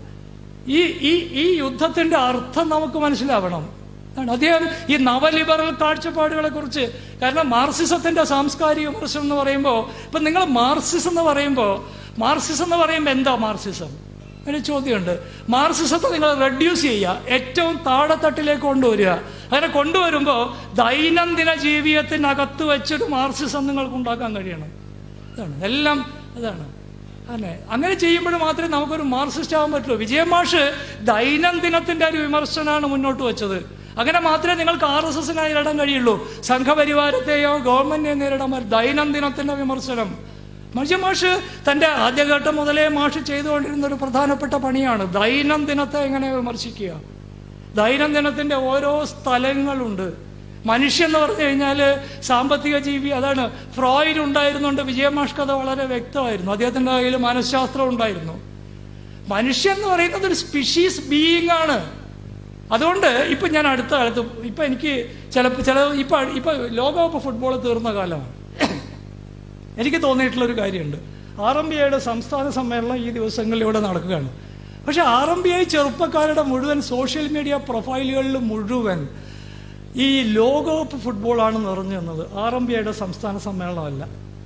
ഈ ഈ ഈ യുദ്ധത്തിന്റെ അർത്ഥം നമുക്ക് മനസ്സിലാവണം അതാണ് അദ്ദേഹം ഈ നവലിബറൽ കാഴ്ചപ്പാടുകളെ കുറിച്ച് കാരണം മാർക്സിസത്തിന്റെ സാംസ്കാരിക വിമർശനം എന്ന് പറയുമ്പോൾ ഇപ്പൊ നിങ്ങൾ മാർക്സിസം എന്ന് പറയുമ്പോൾ മാർക്സിസം എന്ന് പറയുമ്പോൾ എന്താ മാർക്സിസം ഒരു ചോദ്യമുണ്ട് മാർസിസത്തെ നിങ്ങൾ റെഡ്യൂസ് ചെയ്യുക ഏറ്റവും താഴെത്തട്ടിലേക്ക് കൊണ്ടുവരിക അങ്ങനെ കൊണ്ടുവരുമ്പോൾ ദൈനംദിന ജീവിതത്തിനകത്ത് വെച്ചൊരു മാർസിസം നിങ്ങൾക്ക് ഉണ്ടാക്കാൻ കഴിയണം അതാണ് എല്ലാം അതാണ് അല്ലേ അങ്ങനെ ചെയ്യുമ്പോൾ മാത്രമേ നമുക്കൊരു മാർക്സിസ്റ്റ് ആവാൻ പറ്റുള്ളൂ വിജയൻ മാഷ് ദൈനംദിനത്തിന്റെ ഒരു വിമർശനമാണ് മുന്നോട്ട് വെച്ചത് അങ്ങനെ മാത്രമേ നിങ്ങൾക്ക് ആർ എസ് എസിനെ നേരിടാൻ കഴിയുള്ളൂ സംഘപരിവാരത്തെയോ ഗവൺമെന്റിനെ നേരിടാൻ പറ്റും ദൈനംദിനത്തിന്റെ വിമർശനം വിജയൻ മാഷ് തന്റെ ആദ്യഘട്ടം മുതലേ മാഷ് ചെയ്തുകൊണ്ടിരുന്ന ഒരു പ്രധാനപ്പെട്ട പണിയാണ് ദൈനംദിനത്തെ എങ്ങനെ വിമർശിക്കുക ദൈനംദിനത്തിന്റെ ഓരോ സ്ഥലങ്ങളുണ്ട് മനുഷ്യൻ എന്ന് പറഞ്ഞു കഴിഞ്ഞാൽ സാമ്പത്തിക ജീവി അതാണ് ഫ്രോയിഡ് ഉണ്ടായിരുന്നുണ്ട് വിജയമാഷ് കഥ വളരെ വ്യക്തമായിരുന്നു അദ്ദേഹത്തിന്റെ കയ്യിൽ മനഃശാസ്ത്രം ഉണ്ടായിരുന്നു മനുഷ്യൻ എന്ന് പറയുന്നത് ഒരു സ്പീഷീസ് ബീയിങ് ആണ് അതുകൊണ്ട് ഇപ്പൊ ഞാൻ അടുത്ത കാലത്ത് ഇപ്പൊ എനിക്ക് ചിലപ്പോൾ ചില ഇപ്പൊ ഇപ്പൊ ലോകകപ്പ് ഫുട്ബോൾ തീർന്ന കാലമാണ് എനിക്ക് തോന്നിയിട്ടുള്ള ഒരു കാര്യമുണ്ട് ആർ എം ബി ഐയുടെ സംസ്ഥാന സമ്മേളനം ഈ ദിവസങ്ങളിലൂടെ നടക്കുകയാണ് പക്ഷെ ആർ എം ബി ഐ ചെറുപ്പക്കാരുടെ മുഴുവൻ സോഷ്യൽ മീഡിയ പ്രൊഫൈലുകളിൽ മുഴുവൻ ഈ ലോകകപ്പ് ഫുട്ബോളാണ് നിറഞ്ഞു വന്നത് ആർ എം ബി ഐയുടെ സംസ്ഥാന സമ്മേളനമല്ല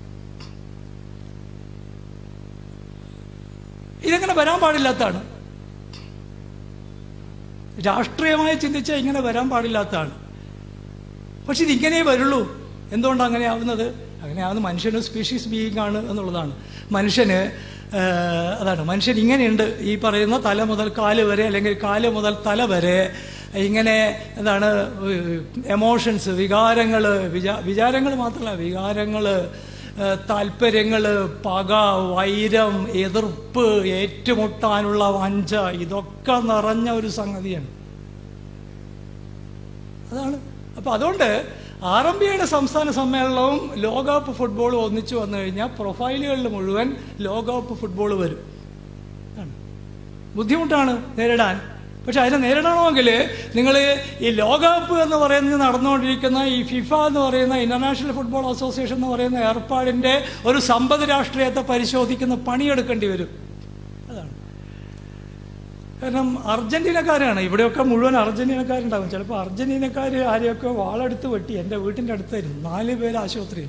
ഇതെങ്ങനെ വരാൻ പാടില്ലാത്തതാണ് രാഷ്ട്രീയമായി ചിന്തിച്ചാൽ ഇങ്ങനെ വരാൻ പാടില്ലാത്തതാണ് പക്ഷെ ഇതിങ്ങനെ വരുള്ളൂ എന്തുകൊണ്ടാണ് അങ്ങനെ ആവുന്നത് അങ്ങനെ ആവുന്ന മനുഷ്യന് സ്പീഷീസ് ബീയിങ് ആണ് എന്നുള്ളതാണ് മനുഷ്യന് ആ, അതാണ് മനുഷ്യൻ ഇങ്ങനെയുണ്ട് ഈ പറയുന്ന തല മുതൽ കാല് വരെ അല്ലെങ്കിൽ കാല് മുതൽ തല വരെ ഇങ്ങനെ എന്താണ് എമോഷൻസ് വികാരങ്ങൾ വിചാ വിചാരങ്ങൾ മാത്രമല്ല വികാരങ്ങൾ താല്പര്യങ്ങൾ പക വൈരം എതിർപ്പ് ഏറ്റുമുട്ടാനുള്ള വഞ്ച ഇതൊക്കെ നിറഞ്ഞ ഒരു സംഗതിയാണ് അതാണ് അപ്പൊ അതുകൊണ്ട് ആർ എം ബി ഐയുടെ സംസ്ഥാന സമ്മേളനവും ലോകകപ്പ് ഫുട്ബോളും ഒന്നിച്ചു വന്നു കഴിഞ്ഞാൽ പ്രൊഫൈലുകളിൽ മുഴുവൻ ലോകകപ്പ് ഫുട്ബോൾ വരും ആണ്. ബുദ്ധിമുട്ടാണ് നേരിടാൻ പക്ഷെ അതിനെ നേരിടണമെങ്കിൽ നിങ്ങൾ ഈ ലോകകപ്പ് എന്ന് പറയുന്നത് നടന്നുകൊണ്ടിരിക്കുന്ന ഈ ഫിഫ എന്ന് പറയുന്ന ഇന്റർനാഷണൽ ഫുട്ബോൾ അസോസിയേഷൻ എന്ന് പറയുന്ന ഏർപ്പാടിന്റെ ഒരു സമ്പദ് രാഷ്ട്രീയത്തെ പരിശോധിക്കുന്ന പണിയെടുക്കേണ്ടി വരും അതാണ് കാരണം അർജന്റീനക്കാരാണ് ഇവിടെയൊക്കെ മുഴുവൻ അർജന്റീനക്കാരുണ്ടാകും ചിലപ്പോൾ അർജന്റീനക്കാർ ആരെയൊക്കെ വാളെടുത്ത് വെട്ടി എൻ്റെ വീട്ടിൻ്റെ അടുത്തായിരുന്നു നാല് പേര് ആശുപത്രിയിൽ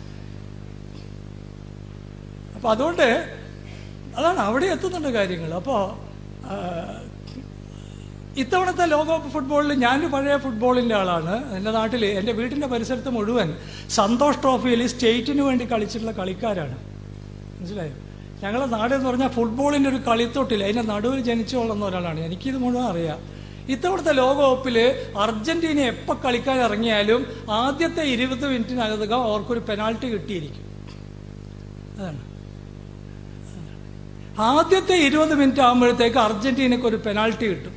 അപ്പം അതുകൊണ്ട് അതാണ് അവിടെ എത്തുന്നുണ്ട് കാര്യങ്ങൾ അപ്പോൾ ഇത്തവണത്തെ ലോകകപ്പ് ഫുട്ബോളിൽ ഞാൻ പഴയ ഫുട്ബോളിൻ്റെ ആളാണ് എൻ്റെ നാട്ടിൽ എൻ്റെ വീട്ടിൻ്റെ പരിസരത്ത് മുഴുവൻ സന്തോഷ് ട്രോഫിയിൽ സ്റ്റേറ്റിന് വേണ്ടി കളിച്ചിട്ടുള്ള കളിക്കാരാണ് മനസ്സിലായോ ഞങ്ങളുടെ നാട് എന്ന് പറഞ്ഞാൽ ഫുട്ബോളിൻ്റെ ഒരു കളിത്തൊട്ടില്ല അതിൻ്റെ നടുവിൽ ജനിച്ചു കൊള്ളുന്ന ഒരാളാണ് എനിക്കിത് മുഴുവൻ അറിയാം ഇത്തവണത്തെ ലോകകപ്പിൽ അർജന്റീന എപ്പോൾ കളിക്കാൻ ഇറങ്ങിയാലും ആദ്യത്തെ ഇരുപത് മിനിറ്റിനകത്ത് അവർക്കൊരു പെനാൾട്ടി കിട്ടിയിരിക്കും അതാണ് ആദ്യത്തെ ഇരുപത് മിനിറ്റ് ആകുമ്പോഴത്തേക്ക് അർജന്റീനക്ക് ഒരു പെനാൾട്ടി കിട്ടും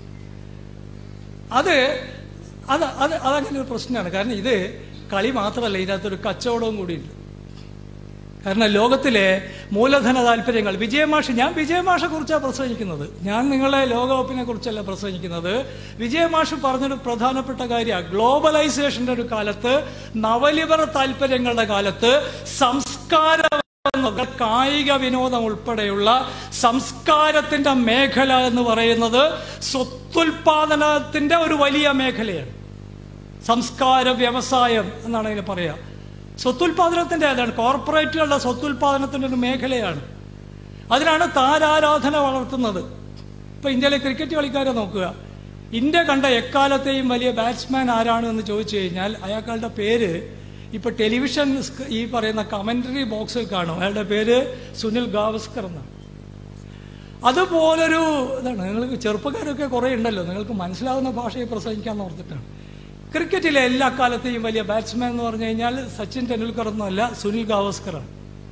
അത് അത് അത് അതങ്ങനെ ഒരു പ്രശ്നമാണ് കാരണം ഇത് കളി മാത്രമല്ല ഇതിനകത്തൊരു കച്ചവടവും കൂടിയുണ്ട് കാരണം ലോകത്തിലെ മൂലധന താല്പര്യങ്ങൾ വിജയമാഷ് ഞാൻ വിജയമാഷെ കുറിച്ചാണ് പ്രസംഗിക്കുന്നത് ഞാൻ നിങ്ങളെ ലോകകപ്പിനെ കുറിച്ചല്ല പ്രസംഗിക്കുന്നത് വിജയമാഷ് പറഞ്ഞൊരു പ്രധാനപ്പെട്ട കാര്യമാണ് ഗ്ലോബലൈസേഷന്റെ ഒരു കാലത്ത് നവലിബറ താല്പര്യങ്ങളുടെ കാലത്ത് സംസ്കാര കായിക വിനോദം ഉൾപ്പെടെയുള്ള സംസ്കാരത്തിന്റെ മേഖല എന്ന് പറയുന്നത് സ്വത്തുൽപാദനത്തിന്റെ ഒരു വലിയ മേഖലയാണ് സംസ്കാര വ്യവസായം എന്നാണ് അതിന് പറയുക സ്വത്തുൽപാദനത്തിന്റെ അതാണ് കോർപ്പറേറ്റുകളുടെ സ്വത്തുൽപാദനത്തിന്റെ ഒരു മേഖലയാണ് അതിനാണ് താരാരാധന വളർത്തുന്നത് ഇപ്പൊ ഇന്ത്യയിലെ ക്രിക്കറ്റ് കളിക്കാരെ നോക്കുക ഇന്ത്യ കണ്ട എക്കാലത്തെയും വലിയ ബാറ്റ്സ്മാൻ ആരാണ് എന്ന് ചോദിച്ചു കഴിഞ്ഞാൽ അയാളുടെ പേര് ഇപ്പൊ ടെലിവിഷൻ സ്ക- ഈ പറയുന്ന കമന്ററി ബോക്സിൽ കാണും അയാളുടെ പേര് സുനിൽ ഗാവസ്കർ എന്നാണ് അതുപോലൊരു ഇതാണ് നിങ്ങൾക്ക് ചെറുപ്പക്കാരൊക്കെ കുറേ ഉണ്ടല്ലോ നിങ്ങൾക്ക് മനസ്സിലാവുന്ന ഭാഷയെ പ്രസംഗിക്കാന്ന് ഓർത്തിട്ടാണ് ക്രിക്കറ്റിലെ എല്ലാ കാലത്തെയും വലിയ ബാറ്റ്സ്മാൻ എന്ന് പറഞ്ഞു കഴിഞ്ഞാൽ സച്ചിൻ ടെണ്ടുൽക്കർ ഒന്നുമല്ല സുനിൽ ഗാവസ്കറാണ്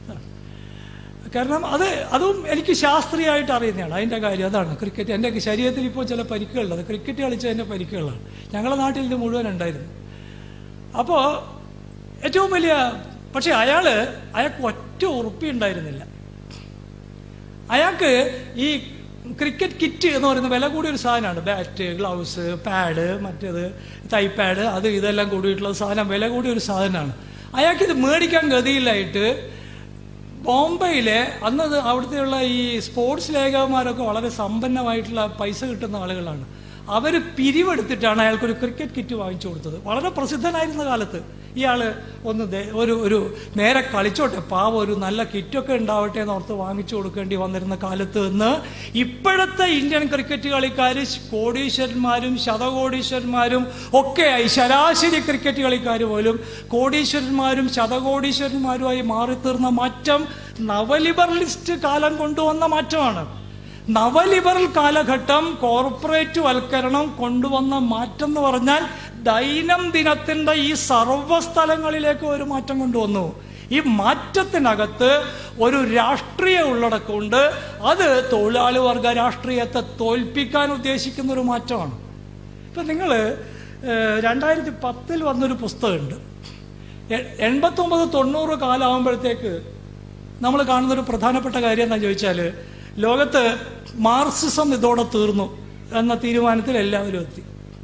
കാരണം അത് അതും എനിക്ക് ശാസ്ത്രീയമായിട്ട് അറിയുന്നതാണ് അതിൻ്റെ കാര്യം അതാണ് ക്രിക്കറ്റ് എൻ്റെ ശരീരത്തിൽ ഇപ്പോൾ ചില പരിക്കുകളുണ്ട് അത് ക്രിക്കറ്റ് കളിച്ചതിൻ്റെ പരിക്കുകളാണ് ഞങ്ങളുടെ നാട്ടിൽ ഇത് മുഴുവൻ ഉണ്ടായിരുന്നു അപ്പോൾ ഏറ്റവും വലിയ പക്ഷെ അയാള് അയാൾക്ക് ഒറ്റ ഉറുപ്പി ഉണ്ടായിരുന്നില്ല അയാൾക്ക് ഈ ക്രിക്കറ്റ് കിറ്റ് എന്ന് പറയുന്ന വില കൂടിയ ഒരു സാധനമാണ് ബാറ്റ് ഗ്ലൗസ് പാഡ് മറ്റേത് തൈ പാഡ് അത് ഇതെല്ലാം കൂടിയിട്ടുള്ള സാധനം വില കൂടിയ ഒരു സാധനമാണ് അയാൾക്ക് ഇത് മേടിക്കാൻ ഗതിയില്ലായിട്ട് ബോംബെയിലെ അന്ന് അത് അവിടുത്തെയുള്ള ഈ സ്പോർട്സ് ലേഖകന്മാരൊക്കെ വളരെ സമ്പന്നമായിട്ടുള്ള പൈസ കിട്ടുന്ന ആളുകളാണ് അവർ പിരിവെടുത്തിട്ടാണ് അയാൾക്കൊരു ക്രിക്കറ്റ് കിറ്റ് വാങ്ങിച്ചു കൊടുത്തത് വളരെ പ്രസിദ്ധനായിരുന്ന കാലത്ത് ഇയാൾ ഒന്ന് ദേ- ഒരു ഒരു നേരെ കളിച്ചോട്ടെ പാവം ഒരു നല്ല കിറ്റൊക്കെ ഉണ്ടാവട്ടെ എന്ന് ഓർത്ത് വാങ്ങിച്ചു കൊടുക്കേണ്ടി വന്നിരുന്ന കാലത്ത് നിന്ന് ഇപ്പോഴത്തെ ഇന്ത്യൻ ക്രിക്കറ്റ് കളിക്കാർ കോടീശ്വരന്മാരും ശതകോടീശ്വരന്മാരും ഒക്കെയായി ശരാശരി ക്രിക്കറ്റ് കളിക്കാർ പോലും കോടീശ്വരന്മാരും ശതകോടീശ്വരന്മാരുമായി മാറിത്തീർന്ന മാറ്റം നവലിബറലിസ്റ്റ് കാലം കൊണ്ടുവന്ന മാറ്റമാണ് നവലിബറൽ കാലഘട്ടം കോർപ്പറേറ്റ് വൽക്കരണം കൊണ്ടുവന്ന മാറ്റം എന്ന് പറഞ്ഞാൽ ദൈനംദിനത്തിന്റെ ഈ സർവ്വസ്ഥലങ്ങളിലേക്ക് ഒരു മാറ്റം കൊണ്ടുവന്നു ഈ മാറ്റത്തിനകത്ത് ഒരു രാഷ്ട്രീയ ഉള്ളടക്കമുണ്ട് അത് തൊഴിലാളി വർഗ രാഷ്ട്രീയത്തെ തോൽപ്പിക്കാൻ ഉദ്ദേശിക്കുന്ന ഒരു മാറ്റമാണ് ഇപ്പം നിങ്ങൾ രണ്ടായിരത്തി പത്തിൽ വന്നൊരു പുസ്തകമുണ്ട് എ- എൺപത്തൊമ്പത് തൊണ്ണൂറ് കാലമാകുമ്പോഴത്തേക്ക് നമ്മൾ കാണുന്നൊരു പ്രധാനപ്പെട്ട കാര്യം എന്താ ചോദിച്ചാൽ ലോകത്ത് മാർക്സിസം ഇതോടെ തീർന്നു എന്ന തീരുമാനത്തിൽ എല്ലാവരും എത്തി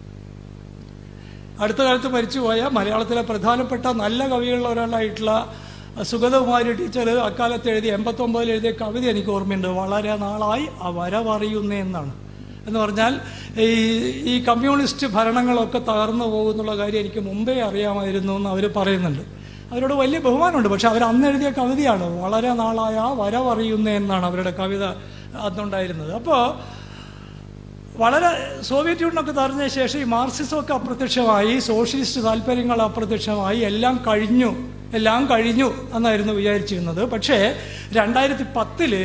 അടുത്ത കാലത്ത് മരിച്ചുപോയ മലയാളത്തിലെ പ്രധാനപ്പെട്ട നല്ല കവികളിൽ ഒരാളായിട്ടുള്ള സുഗതകുമാരി ടീച്ചർ അക്കാലത്ത് എഴുതി എൺപത്തൊമ്പതിൽ എഴുതിയ കവിത എനിക്ക് ഓർമ്മയുണ്ട് വളരെ നാളായി ആ വരവറിയുന്നേ എന്നാണ് എന്ന് പറഞ്ഞാൽ ഈ ഈ കമ്മ്യൂണിസ്റ്റ് ഭരണങ്ങളൊക്കെ തകർന്നു പോകുന്നുള്ള കാര്യം എനിക്ക് മുമ്പേ അറിയാമായിരുന്നു എന്ന് അവർ പറയുന്നുണ്ട് അവരോട് വലിയ ബഹുമാനമുണ്ട് പക്ഷെ അവർ അന്ന് എഴുതിയ കവിതയാണ് വളരെ നാളായ ആ വരവറിയുന്നേ എന്നാണ് അവരുടെ കവിത അന്നുണ്ടായിരുന്നത് അപ്പോൾ വളരെ സോവിയറ്റ് യൂണിയനൊക്കെ തകർന്നതിന് ശേഷം ഈ മാർക്സിസം ഒക്കെ അപ്രത്യക്ഷമായി സോഷ്യലിസ്റ്റ് താല്പര്യങ്ങൾ അപ്രത്യക്ഷമായി എല്ലാം കഴിഞ്ഞു എല്ലാം കഴിഞ്ഞു എന്നായിരുന്നു വിചാരിച്ചിരുന്നത് പക്ഷേ രണ്ടായിരത്തി പത്തില്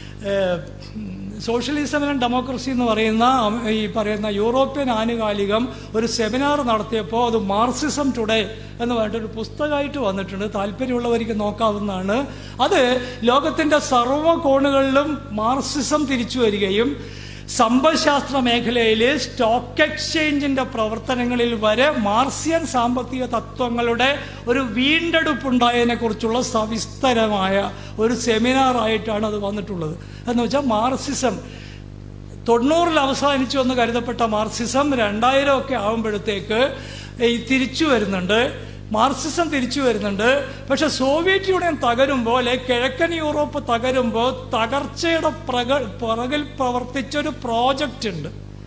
സോഷ്യലിസം ആൻഡ് ഡെമോക്രസി എന്ന് പറയുന്ന അം- ഈ പറയുന്ന യൂറോപ്യൻ ആനുകാലികം ഒരു സെമിനാർ നടത്തിയപ്പോൾ അത് മാർക്സിസം ടുഡേ എന്ന് പറഞ്ഞിട്ടൊരു പുസ്തകമായിട്ട് വന്നിട്ടുണ്ട് താല്പര്യമുള്ളവർക്ക് നോക്കാവുന്നതാണ് അത് ലോകത്തിന്റെ സർവ്വ കോണുകളിലും മാർക്സിസം തിരിച്ചു വരികയും സമ്പദ്ശാസ്ത്ര മേഖലയിൽ സ്റ്റോക്ക് എക്സ്ചേഞ്ചിന്റെ പ്രവർത്തനങ്ങളിൽ വരെ മാർസിയൻ സാമ്പത്തിക തത്വങ്ങളുടെ ഒരു വീണ്ടെടുപ്പുണ്ടായതിനെ കുറിച്ചുള്ള സവിസ്തരമായ ഒരു സെമിനാർ ആയിട്ടാണ് അത് വന്നിട്ടുള്ളത് എന്ന് വെച്ചാൽ മാർസിസം തൊണ്ണൂറിൽ അവസാനിച്ചു എന്ന് കരുതപ്പെട്ട മാർക്സിസം രണ്ടായിരം ഒക്കെ ആകുമ്പോഴത്തേക്ക് ഈ തിരിച്ചു വരുന്നുണ്ട് മാർക്സിസം തിരിച്ചു വരുന്നുണ്ട് പക്ഷെ സോവിയറ്റ് യൂണിയൻ തകരുമ്പോൾ അല്ലെ കിഴക്കൻ യൂറോപ്പ് തകരുമ്പോൾ തകർച്ചയുടെ പ്രക പുറകിൽ പ്രവർത്തിച്ചൊരു പ്രോജക്റ്റ് ഉണ്ട്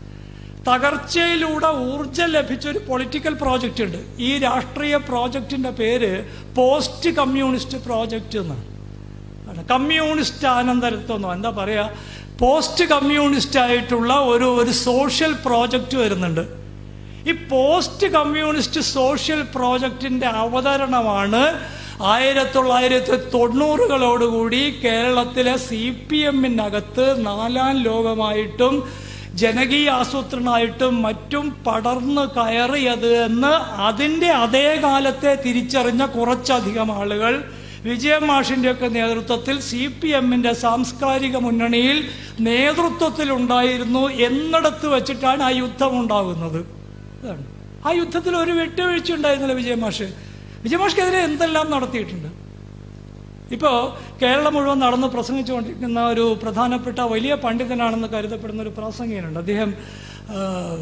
തകർച്ചയിലൂടെ ഊർജം ലഭിച്ച ഒരു പൊളിറ്റിക്കൽ പ്രോജക്റ്റ് ഉണ്ട് ഈ രാഷ്ട്രീയ പ്രോജക്റ്റിന്റെ പേര് പോസ്റ്റ് കമ്മ്യൂണിസ്റ്റ് പ്രോജക്റ്റ് എന്നാണ് ആണ്. കമ്മ്യൂണിസ്റ്റ് ആനന്തരത്വമോ എന്താ പറയാ പോസ്റ്റ് കമ്മ്യൂണിസ്റ്റ് ആയിട്ടുള്ള ഒരു ഒരു സോഷ്യൽ പ്രോജക്റ്റ് വരുന്നുണ്ട് ഈ പോസ്റ്റ് കമ്മ്യൂണിസ്റ്റ് സോഷ്യൽ പ്രോജക്റ്റിന്റെ അവതരണമാണ് ആയിരത്തി തൊള്ളായിരത്തി തൊണ്ണൂറുകളോടുകൂടി കേരളത്തിലെ സി പി എമ്മിനകത്ത് നാലാം ലോകമായിട്ടും ജനകീയ ആസൂത്രണമായിട്ടും മറ്റും പടർന്നു കയറിയത് എന്ന് അതിൻ്റെ അതേ കാലത്തെ തിരിച്ചറിഞ്ഞ കുറച്ചധികം ആളുകൾ വിജയൻ മാഷിന്റെ ഒക്കെ നേതൃത്വത്തിൽ സി പി എമ്മിന്റെ സാംസ്കാരിക മുന്നണിയിൽ നേതൃത്വത്തിലുണ്ടായിരുന്നു എന്നിടത്ത് വെച്ചിട്ടാണ് ആ യുദ്ധം ഉണ്ടാകുന്നത് അതാണ് ആ യുദ്ധത്തിൽ ഒരു വിട്ടുവീഴ്ച ഉണ്ടായിരുന്നില്ല വിജയ മാഷ് വിജയ മാഷ്ക്കെതിരെ എന്തെല്ലാം നടത്തിയിട്ടുണ്ട് ഇപ്പോൾ കേരളം മുഴുവൻ നടന്ന് പ്രസംഗിച്ചുകൊണ്ടിരിക്കുന്ന ഒരു പ്രധാനപ്പെട്ട വലിയ പണ്ഡിതനാണെന്ന് കരുതപ്പെടുന്ന ഒരു പ്രാസംഗികനുണ്ട് അദ്ദേഹം ആ,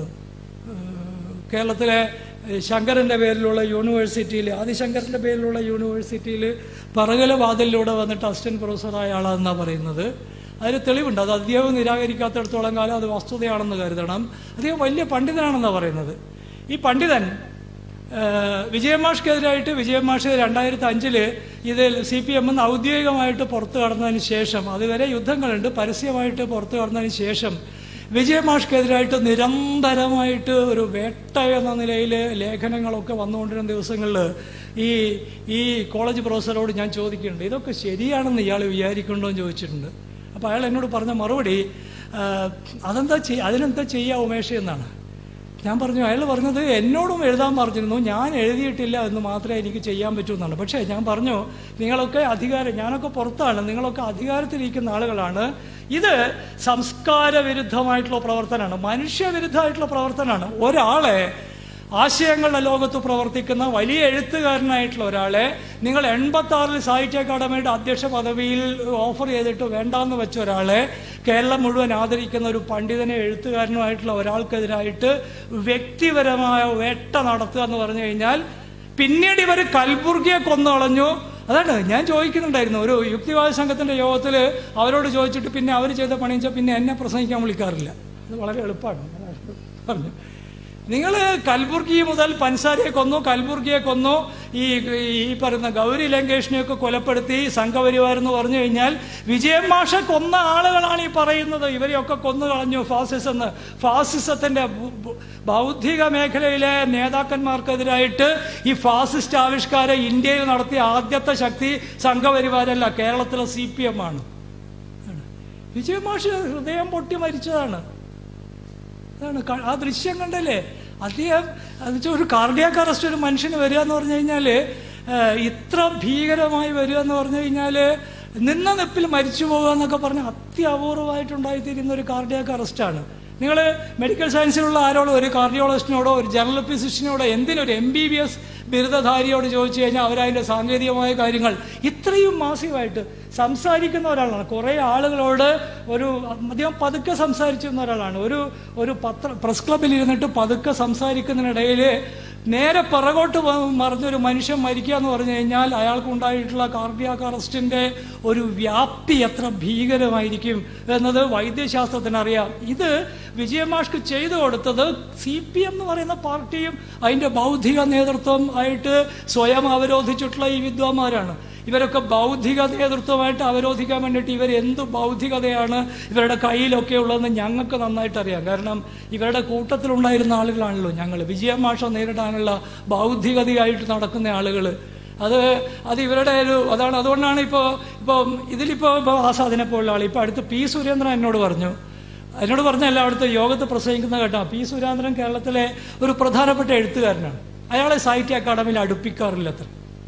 ആ, കേരളത്തിലെ ശങ്കരൻ്റെ പേരിലുള്ള യൂണിവേഴ്സിറ്റിയിൽ ആദിശങ്കരൻ്റെ പേരിലുള്ള യൂണിവേഴ്സിറ്റിയിൽ പറകല വാതിലിലൂടെ വന്നിട്ട് അസിസ്റ്റന്റ് പ്രൊഫസറായ ആളാണെന്നാണ് പറയുന്നത് അതിന് തെളിവുണ്ട് അത് അദ്ദേഹം നിരാകരിക്കാത്തിടത്തോളം കാലം അത് വസ്തുതയാണെന്ന് കരുതണം അദ്ദേഹം വലിയ പണ്ഡിതനാണെന്നാണ് പറയുന്നത് ഈ പണ്ഡിതൻ ഏഹ് വിജയമാഷ്ക്കെതിരായിട്ട് വിജയമാഷ് രണ്ടായിരത്തി അഞ്ചില് ഇതിൽ സി പി എം ഔദ്യോഗികമായിട്ട് പുറത്തു കടന്നതിന് ശേഷം അതുവരെ യുദ്ധങ്ങളുണ്ട് പരസ്യമായിട്ട് പുറത്തു കടന്നതിന് ശേഷം വിജയമാഷ്ക്കെതിരായിട്ട് നിരന്തരമായിട്ട് ഒരു വേട്ട എന്ന നിലയിൽ ലേഖനങ്ങളൊക്കെ വന്നുകൊണ്ടിരുന്ന ദിവസങ്ങളിൽ ഈ ഈ കോളേജ് പ്രൊഫസറോട് ഞാൻ ചോദിക്കുന്നുണ്ട് ഇതൊക്കെ ശരിയാണെന്ന് ഇയാൾ വിചാരിക്കുന്നുണ്ടോ എന്ന് ചോദിച്ചിട്ടുണ്ട് അപ്പോൾ അയാൾ എന്നോട് പറഞ്ഞ മറുപടി "ആഹ്, അതെന്താ ചെയ്യ അതിനെന്താ ചെയ്യുക ഉമേഷ് എന്നാണ് ഞാൻ പറഞ്ഞു അയാൾ പറഞ്ഞത് എന്നോടും എഴുതാൻ പറഞ്ഞിരുന്നു ഞാൻ എഴുതിയിട്ടില്ല എന്ന് മാത്രമേ എനിക്ക് ചെയ്യാൻ പറ്റൂ എന്നാണ് പക്ഷേ ഞാൻ പറഞ്ഞു നിങ്ങളൊക്കെ അധികാരം ഞാനൊക്കെ പുറത്താണ് നിങ്ങളൊക്കെ അധികാരത്തിലിരിക്കുന്ന ആളുകളാണ് ഇത് സംസ്കാര വിരുദ്ധമായിട്ടുള്ള പ്രവർത്തനമാണ് മനുഷ്യവിരുദ്ധമായിട്ടുള്ള പ്രവർത്തനമാണ് ഒരാളെ ആശയങ്ങളുടെ ലോകത്ത് പ്രവർത്തിക്കുന്ന വലിയ എഴുത്തുകാരനായിട്ടുള്ള ഒരാളെ നിങ്ങൾ എൺപത്തി ആറിൽ സാഹിത്യ അക്കാദമിയുടെ അധ്യക്ഷ പദവിയിൽ ഓഫർ ചെയ്തിട്ട് വേണ്ടാന്ന് വെച്ച ഒരാളെ കേരളം മുഴുവൻ ആദരിക്കുന്ന ഒരു പണ്ഡിതനെ എഴുത്തുകാരനുമായിട്ടുള്ള ഒരാൾക്കെതിരായിട്ട് വ്യക്തിപരമായ വേട്ട നടത്തുക എന്ന് പറഞ്ഞു കഴിഞ്ഞാൽ പിന്നീട് ഇവർ കൽബുർഗിയെ കൊന്നുകളഞ്ഞു അതാണ് ഞാൻ ചോദിക്കുന്നുണ്ടായിരുന്നു ഒരു യുക്തിവാദ സംഘത്തിന്റെ യോഗത്തിൽ അവരോട് ചോദിച്ചിട്ട് പിന്നെ അവർ ചെയ്ത പണി വെച്ചാൽ പിന്നെ എന്നെ പ്രസംഗിക്കാൻ വിളിക്കാറില്ല ഇത് വളരെ എളുപ്പമാണ് പറഞ്ഞു നിങ്ങൾ കൽബുർഗി മുതൽ പൻസാരിയെ കൊന്നു കൽബുർഗിയെ കൊന്നു ഈ ഈ പറയുന്ന ഗൗരി ലങ്കേഷിനെയൊക്കെ കൊലപ്പെടുത്തി സംഘപരിവാർ എന്ന് പറഞ്ഞു കഴിഞ്ഞാൽ വിജയൻ മാഷ കൊന്ന ആളുകളാണ് ഈ പറയുന്നത് ഇവരെയൊക്കെ കൊന്നു കളഞ്ഞു ഫാസിസം എന്ന് ഫാസിസത്തിന്റെ ബു- ബു- ബൗദ്ധിക മേഖലയിലെ നേതാക്കന്മാർക്കെതിരായിട്ട് ഈ ഫാസിസ്റ്റ് ആവിഷ്കാരം ഇന്ത്യയിൽ നടത്തിയ ആദ്യത്തെ ശക്തി സംഘപരിവാരല്ല കേരളത്തിലെ സി പി എം ആണ് വിജയൻ മാഷ് ഹൃദയം പൊട്ടി മരിച്ചതാണ് അതാണ് ക- ആ ദൃശ്യം കണ്ടല്ലേ അദ്ദേഹം അത് വെച്ചാൽ ഒരു കാർഡിയാക്ക് അറസ്റ്റ് ഒരു മനുഷ്യന് വരിക എന്ന് പറഞ്ഞു കഴിഞ്ഞാൽ ഇത്ര ഭീകരമായി വരിക എന്ന് പറഞ്ഞു കഴിഞ്ഞാൽ നിന്ന നിപ്പിൽ മരിച്ചു പോകുക എന്നൊക്കെ പറഞ്ഞാൽ അത്യപൂർവമായിട്ടുണ്ടായിത്തീരുന്ന ഒരു കാർഡിയാക്ക് അറസ്റ്റാണ് നിങ്ങൾ മെഡിക്കൽ സയൻസിലുള്ള ആരോടോ ഒരു കാർഡിയോളജിസ്റ്റിനോടോ ഒരു ജനറൽ ഫിസിഷ്യനോടോ എന്തിനൊരു എം ബി ബി എസ് ബിരുദധാരിയോട് ചോദിച്ചു കഴിഞ്ഞാൽ അവരതിൻ്റെ സാങ്കേതികമായ കാര്യങ്ങൾ ഇത്രയും മാസീവായിട്ട് സംസാരിക്കുന്ന ഒരാളാണ് കുറേ ആളുകളോട് ഒരു അദ്ദേഹം പതുക്കെ സംസാരിച്ചിരുന്ന ഒരാളാണ് ഒരു ഒരു പത്ര പ്രസ് ക്ലബിൽ ഇരുന്നിട്ട് പതുക്കെ സംസാരിക്കുന്നതിനിടയിൽ നേരെ പിറകോട്ട് വ- മറിഞ്ഞൊരു മനുഷ്യൻ മരിക്കുക എന്ന് പറഞ്ഞു കഴിഞ്ഞാൽ അയാൾക്കുണ്ടായിട്ടുള്ള കാർഡിയാക്ക് അറസ്റ്റിന്റെ ഒരു വ്യാപ്തി എത്ര ഭീകരമായിരിക്കും എന്നത് വൈദ്യശാസ്ത്രത്തിന് അറിയാം ഇത് വിജയമാഷ്ക്ക് ചെയ്തു കൊടുത്തത് സി പി എം എന്ന് പറയുന്ന പാർട്ടിയും അതിന്റെ ബൗദ്ധിക നേതൃത്വം ആയിട്ട് സ്വയം അവരോധിച്ചിട്ടുള്ള ഈ വിദ്വാന്മാരാണ് ഇവരൊക്കെ ബൗദ്ധിക നേതൃത്വമായിട്ട് അവരോധിക്കാൻ വേണ്ടിയിട്ട് ഇവർ എന്ത് ബൗദ്ധികതയാണ് ഇവരുടെ കയ്യിലൊക്കെ ഉള്ളതെന്ന് ഞങ്ങൾക്ക് നന്നായിട്ട് അറിയാം കാരണം ഇവരുടെ കൂട്ടത്തിലുണ്ടായിരുന്ന ആളുകളാണല്ലോ ഞങ്ങൾ വിജയമാഷ നേരിടാനുള്ള ബൗദ്ധികതയായിട്ട് നടക്കുന്ന ആളുകൾ അത് അത് ഇവരുടെ ഒരു അതാണ് അതുകൊണ്ടാണ് ഇപ്പോൾ ഇപ്പോൾ ഇതിലിപ്പോൾ ഇപ്പോൾ ആസാദിനെ പോലുള്ള ആൾ ഇപ്പോൾ അടുത്ത് പി സുരേന്ദ്രൻ എന്നോട് പറഞ്ഞു എന്നോട് പറഞ്ഞല്ല അവിടുത്തെ യോഗത്ത് പ്രസംഗിക്കുന്ന കേട്ടോ പി സുരേന്ദ്രൻ കേരളത്തിലെ ഒരു പ്രധാനപ്പെട്ട എഴുത്തുകാരനാണ് അയാളെ സാഹിത്യ അക്കാദമിയിൽ അടുപ്പിക്കാറില്ല അത്ര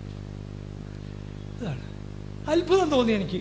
ഇതാണ് അത്ഭുതം തോന്നി എനിക്ക്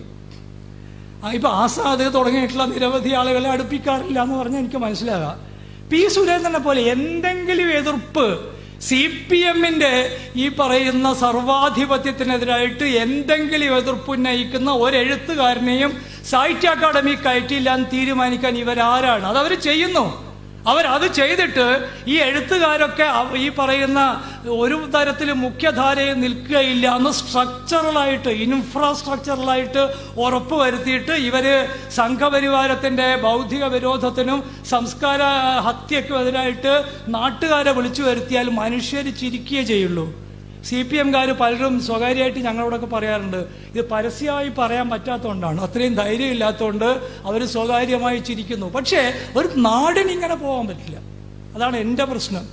ആ, ഇപ്പൊ ആസാദ് തുടങ്ങിയിട്ടുള്ള നിരവധി ആളുകളെ അടുപ്പിക്കാറില്ല എന്ന് പറഞ്ഞാൽ എനിക്ക് മനസ്സിലാകാം പി സുരേന്ദ്രനെ പോലെ എന്തെങ്കിലും എതിർപ്പ് സി പി എമ്മിന്റെ ഈ പറയുന്ന സർവാധിപത്യത്തിനെതിരായിട്ട് എന്തെങ്കിലും എതിർപ്പ് ഉന്നയിക്കുന്ന ഒരെഴുത്തുകാരനെയും സാഹിത്യ അക്കാദമി കയറ്റില്ല എന്ന് തീരുമാനിക്കാൻ ഇവരാരാണ് അത് അവർ ചെയ്യുന്നു അവരത് ചെയ്തിട്ട് ഈ എഴുത്തുകാരൊക്കെ അവ- ഈ പറയുന്ന ഒരു തരത്തിൽ മുഖ്യധാരയിൽ നിൽക്കുകയില്ല എന്ന് സ്ട്രക്ചറലായിട്ട് ഇൻഫ്രാസ്ട്രക്ചറലായിട്ട് ഉറപ്പ് വരുത്തിയിട്ട് ഇവര് സംഘപരിവാരത്തിന്റെ ബൗദ്ധിക വിരോധത്തിനും സംസ്കാര ഹത്യക്കും എതിരായിട്ട് നാട്ടുകാരെ വിളിച്ചു വരുത്തിയാൽ മനുഷ്യർ ചിരിക്കുകയേ ചെയ്യുള്ളൂ സി പി എംകാർ പലരും സ്വകാര്യമായിട്ട് ഞങ്ങളോടൊക്കെ പറയാറുണ്ട് ഇത് പരസ്യമായി പറയാൻ പറ്റാത്തതുകൊണ്ടാണ് അത്രയും ധൈര്യം ഇല്ലാത്തതുകൊണ്ട് അവർ സ്വകാര്യമായി ചിരിക്കുന്നു പക്ഷേ ഒരു നാടിന് ഇങ്ങനെ പോകാൻ പറ്റില്ല അതാണ് എൻ്റെ പ്രശ്നം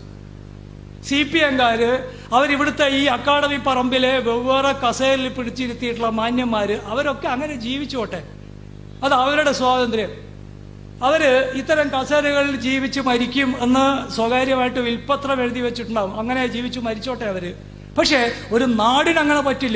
സി പി എംകാര് അവരിവിടുത്തെ ഈ അക്കാഡമി പറമ്പിലെ വെവ്വേറെ കസേരയിൽ പിടിച്ചിരുത്തിയിട്ടുള്ള മാന്യന്മാര് അവരൊക്കെ അങ്ങനെ ജീവിച്ചോട്ടെ അത് അവരുടെ സ്വാതന്ത്ര്യം അവര് ഇത്തരം കസേരകളിൽ ജീവിച്ച് മരിക്കും എന്ന് സ്വകാര്യമായിട്ട് വിൽപ്പത്രം എഴുതി വെച്ചിട്ടുണ്ടാവും അങ്ങനെ ജീവിച്ച് മരിച്ചോട്ടെ അവര് പക്ഷേ ഒരു നാടിന് അങ്ങനെ പറ്റില്ല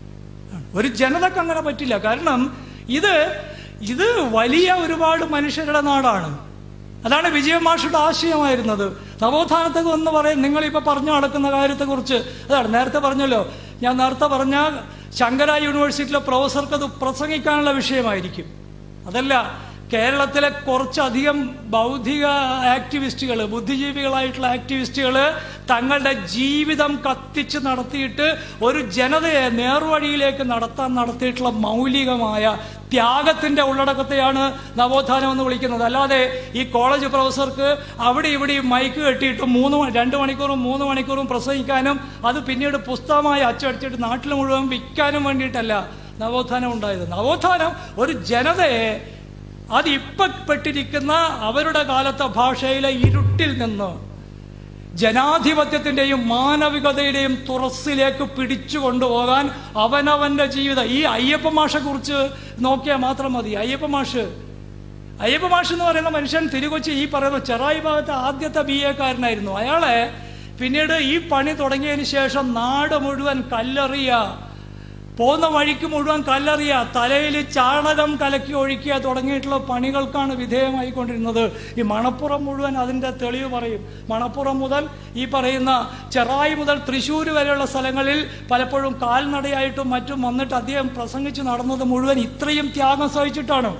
ഒരു ജനതക്ക് അങ്ങനെ പറ്റില്ല കാരണം ഇത് ഇത് വലിയ ഒരുപാട് മനുഷ്യരുടെ നാടാണ് അതാണ് വിജയമാഷയുടെ ആശയമായിരുന്നത് നവോത്ഥാനത്തെ എന്ന് പറയും നിങ്ങളിപ്പോൾ പറഞ്ഞു നടക്കുന്ന കാര്യത്തെക്കുറിച്ച് അതാണ് നേരത്തെ പറഞ്ഞല്ലോ ഞാൻ നേരത്തെ പറഞ്ഞ ശങ്കര യൂണിവേഴ്സിറ്റിയിലെ പ്രൊഫസർക്ക് അത് പ്രസംഗിക്കാനുള്ള വിഷയമായിരിക്കും അതല്ല കേരളത്തിലെ കുറച്ചധികം ബൗദ്ധിക ആക്ടിവിസ്റ്റുകൾ ബുദ്ധിജീവികളായിട്ടുള്ള ആക്ടിവിസ്റ്റുകൾ തങ്ങളുടെ ജീവിതം കത്തിച്ച് നടത്തിയിട്ട് ഒരു ജനതയെ നേർവഴിയിലേക്ക് നടത്താൻ നടത്തിയിട്ടുള്ള മൗലികമായ ത്യാഗത്തിന്റെ ഉള്ളടക്കത്തെയാണ് നവോത്ഥാനം എന്ന് വിളിക്കുന്നത് അല്ലാതെ ഈ കോളേജ് പ്രൊഫസർക്ക് അവിടെ ഇവിടെ മൈക്ക് കെട്ടിയിട്ട് മൂന്ന് മ- രണ്ട് മണിക്കൂറും മൂന്ന് മണിക്കൂറും പ്രസംഗിക്കാനും അത് പിന്നീട് പുസ്തകമായി അച്ചടിച്ചിട്ട് നാട്ടിൽ മുഴുവൻ വിൽക്കാനും വേണ്ടിയിട്ടല്ല നവോത്ഥാനം ഉണ്ടായത് നവോത്ഥാനം ഒരു ജനതയെ അത് ഇപ്പൊ പെട്ടിരിക്കുന്ന അവരുടെ കാലത്തെ ഭാഷയിലെ ഇരുട്ടിൽ നിന്ന് ജനാധിപത്യത്തിന്റെയും മാനവികതയുടെയും തുറസ്സിലേക്ക് പിടിച്ചു കൊണ്ടുപോകാൻ അവനവന്റെ ജീവിതം ഈ അയ്യപ്പ മാഷെ കുറിച്ച് നോക്കിയാൽ മാത്രം മതി അയ്യപ്പ മാഷ് അയ്യപ്പ മാഷ് എന്ന് പറയുന്ന മനുഷ്യൻ തിരുകൊച്ചി ഈ പറയുന്ന ചെറായി ഭാഗത്തെ ആദ്യത്തെ ബി എക്കാരനായിരുന്നു അയാളെ പിന്നീട് ഈ പണി തുടങ്ങിയതിന് ശേഷം നാട് മുഴുവൻ കല്ലെറിയ പോകുന്ന വഴിക്ക് മുഴുവൻ കല്ലെറിയ തലയിൽ ചാണകം കലക്കി ഒഴിക്കുക തുടങ്ങിയിട്ടുള്ള പണികൾക്കാണ് വിധേയമായിക്കൊണ്ടിരുന്നത് ഈ മണപ്പുറം മുഴുവൻ അതിൻ്റെ തെളിവ് പറയും മണപ്പുറം മുതൽ ഈ പറയുന്ന ചെറായി മുതൽ തൃശ്ശൂർ വരെയുള്ള സ്ഥലങ്ങളിൽ പലപ്പോഴും കാൽനടയായിട്ടും മറ്റും വന്നിട്ട് അദ്ദേഹം പ്രസംഗിച്ച് നടന്നത് മുഴുവൻ ഇത്രയും ത്യാഗം സഹിച്ചിട്ടാണ്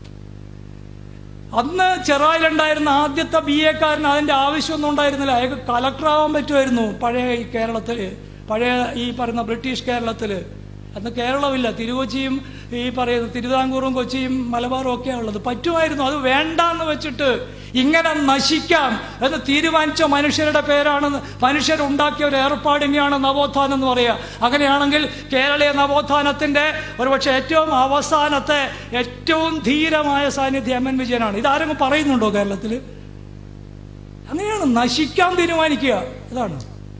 അന്ന് ചെറായിലുണ്ടായിരുന്ന ആദ്യത്തെ ബി എക്കാരന് അതിന്റെ ആവശ്യമൊന്നും ഉണ്ടായിരുന്നില്ല അയാൾക്ക് കലക്ടറാവാൻ പറ്റുമായിരുന്നു പഴയ ഈ കേരളത്തിൽ പഴയ ഈ പറയുന്ന ബ്രിട്ടീഷ് കേരളത്തിൽ അന്ന് കേരളമില്ല തിരുകൊച്ചിയും ഈ പറയുന്ന തിരുവിതാംകൂറും കൊച്ചിയും മലബാറും ഒക്കെയാണ് ഉള്ളത് പറ്റുമായിരുന്നു അത് വേണ്ടാന്ന് വെച്ചിട്ട് ഇങ്ങനെ നശിക്കാം എന്ന് തീരുമാനിച്ച മനുഷ്യരുടെ പേരാണ് മനുഷ്യരുണ്ടാക്കിയ ഒരു ഏർപ്പാടിനെയാണ് നവോത്ഥാനം എന്ന് പറയുക അങ്ങനെയാണെങ്കിൽ കേരളീയ നവോത്ഥാനത്തിന്റെ ഒരുപക്ഷെ ഏറ്റവും അവസാനത്തെ ഏറ്റവും ധീരമായ സാന്നിധ്യം എം എൻ വിജയനാണ് ഇതാരെങ്കിലും പറയുന്നുണ്ടോ കേരളത്തിൽ അങ്ങനെയാണ് നശിക്കാൻ തീരുമാനിക്കുക അതാണ്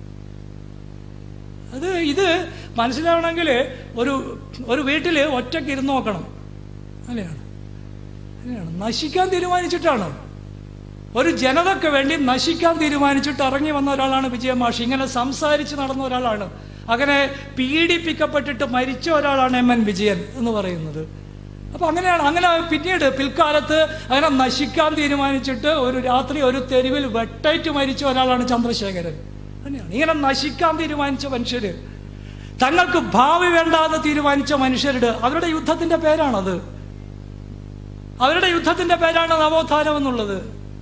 അത് ഇത് മനസ്സിലാവണമെങ്കിൽ ഒരു ഒരു വീട്ടിൽ ഒറ്റയ്ക്ക് ഇരുന്ന് നോക്കണം അങ്ങനെയാണ് അങ്ങനെയാണ് നശിക്കാൻ തീരുമാനിച്ചിട്ടാണ് ഒരു ജനതയ്ക്ക് വേണ്ടി നശിക്കാൻ തീരുമാനിച്ചിട്ട് ഇറങ്ങി വന്ന ഒരാളാണ് വിജയമാഷി ഇങ്ങനെ സംസാരിച്ച് നടന്ന ഒരാളാണ് അങ്ങനെ പീഡിപ്പിക്കപ്പെട്ടിട്ട് മരിച്ച ഒരാളാണ് എം എൻ വിജയൻ എന്ന് പറയുന്നത് അപ്പൊ അങ്ങനെയാണ് അങ്ങനെ പിന്നീട് പിൽക്കാലത്ത് അങ്ങനെ നശിക്കാൻ തീരുമാനിച്ചിട്ട് ഒരു രാത്രി ഒരു തെരുവിൽ വെട്ടേറ്റ് മരിച്ച ഒരാളാണ് ചന്ദ്രശേഖരൻ അങ്ങനെയാണ് ഇങ്ങനെ നശിക്കാൻ തീരുമാനിച്ച മനുഷ്യര് തങ്ങൾക്ക് ഭാവി വേണ്ട എന്ന് തീരുമാനിച്ച മനുഷ്യരുടെ അവരുടെ യുദ്ധത്തിന്റെ പേരാണത് അവരുടെ യുദ്ധത്തിന്റെ പേരാണ് നവോത്ഥാനം എന്നുള്ളത്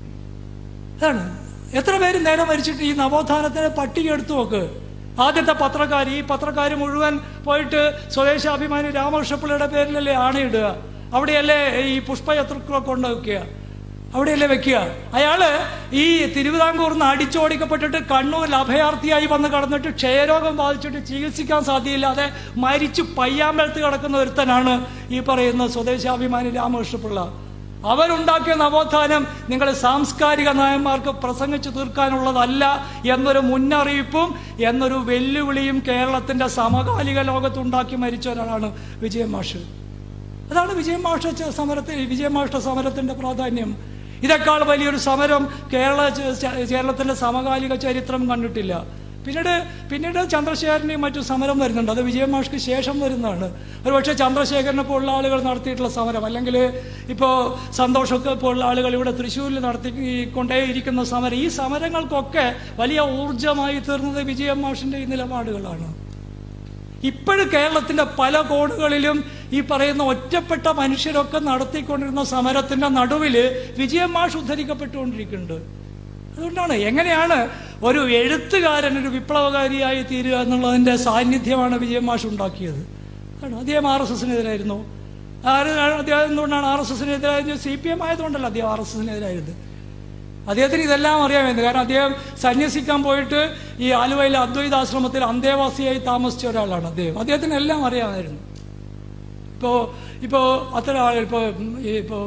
അതാണ് എത്ര പേര് നേരെ മരിച്ചിട്ട് ഈ നവോത്ഥാനത്തിന് പട്ടിക എടുത്തു നോക്ക് ആദ്യത്തെ പത്രക്കാർ ഈ പത്രക്കാർ മുഴുവൻ പോയിട്ട് സ്വദേശാഭിമാനി രാമകൃഷ്ണപിള്ളയുടെ പേരിലല്ലേ ആണയിടുക അവിടെയല്ലേ ഈ പുഷ്പചത്രങ്ങളൊക്കെ കൊണ്ട് വെക്കുക അവിടെയല്ലേ വെക്കുക അയാള് ഈ തിരുവിതാംകൂറിൽ നിന്ന് അടിച്ചോടിക്കപ്പെട്ടിട്ട് കണ്ണൂരിൽ അഭയാർത്ഥിയായി വന്ന് കടന്നിട്ട് ക്ഷയരോഗം ബാധിച്ചിട്ട് ചികിത്സിക്കാൻ സാധ്യയില്ലാതെ മരിച്ചു പയ്യാമ്പലത്ത് കിടക്കുന്ന ഒരുത്തനാണ് ഈ പറയുന്ന സ്വദേശാഭിമാനി രാമകൃഷ്ണപിള്ള അവരുണ്ടാക്കിയ നവോത്ഥാനം നിങ്ങൾ സാംസ്കാരിക നയന്മാർക്ക് പ്രസംഗിച്ചു തീർക്കാനുള്ളതല്ല എന്നൊരു മുന്നറിയിപ്പും എന്നൊരു വെല്ലുവിളിയും കേരളത്തിന്റെ സമകാലിക ലോകത്തുണ്ടാക്കി മരിച്ച ഒരാളാണ് വിജയൻ മാഷ് അതാണ് വിജയമാഷ സമരത്തിൽ വിജയമാഷ്ട സമരത്തിന്റെ പ്രാധാന്യം ഇതേക്കാൾ വലിയൊരു സമരം കേരള കേരളത്തിന്റെ സമകാലിക ചരിത്രം കണ്ടിട്ടില്ല പിന്നീട് പിന്നീട് ചന്ദ്രശേഖരനെയും മറ്റു സമരം വരുന്നുണ്ട് അത് വിജയമാഷ്ക്ക് ശേഷം വരുന്നതാണ് ഒരുപക്ഷെ ചന്ദ്രശേഖരനെ പോലുള്ള ആളുകൾ നടത്തിയിട്ടുള്ള സമരം അല്ലെങ്കിൽ ഇപ്പോൾ സന്തോഷമൊക്കെ പോലുള്ള ആളുകൾ ഇവിടെ തൃശ്ശൂരിൽ നടത്തി കൊണ്ടേയിരിക്കുന്ന സമരം ഈ സമരങ്ങൾക്കൊക്കെ വലിയ ഊർജമായി തീർന്നത് വിജയമാഷിന്റെ ഈ നിലപാടുകളാണ് ഇപ്പോഴും കേരളത്തിന്റെ പല കോണുകളിലും ഈ പറയുന്ന ഒറ്റപ്പെട്ട മനുഷ്യരൊക്കെ നടത്തിക്കൊണ്ടിരുന്ന സമരത്തിന്റെ നടുവില് വിജയം മാഷ് ഉദ്ധരിക്കപ്പെട്ടുകൊണ്ടിരിക്കുന്നുണ്ട് അതുകൊണ്ടാണ് എങ്ങനെയാണ് ഒരു എഴുത്തുകാരൻ ഒരു വിപ്ലവകാരിയായി തീരുക എന്നുള്ളതിന്റെ സാന്നിധ്യമാണ് വിജയം മാഷ് ഉണ്ടാക്കിയത് ആണ് അദ്ദേഹം ആർ എസ് എസിനെതിരായിരുന്നു ആര് അദ്ദേഹം എന്തുകൊണ്ടാണ് ആർ എസ് എസിനെതിരായത് സി പി എം ആയതുകൊണ്ടല്ല അദ്ദേഹം ആർ എസ് എസിനെതിരായത് അദ്ദേഹത്തിന് ഇതെല്ലാം അറിയാമായിരുന്നു കാരണം അദ്ദേഹം സന്യസിക്കാൻ പോയിട്ട് ഈ ആലുവയിലെ അദ്വൈതാശ്രമത്തിൽ അന്തേവാസിയായി താമസിച്ച ഒരാളാണ് അദ്ദേഹം അദ്ദേഹത്തിന് എല്ലാം അറിയാമായിരുന്നു ഇപ്പോൾ ഇപ്പോൾ അത്ര ആൾ ഇപ്പോൾ ഇപ്പോൾ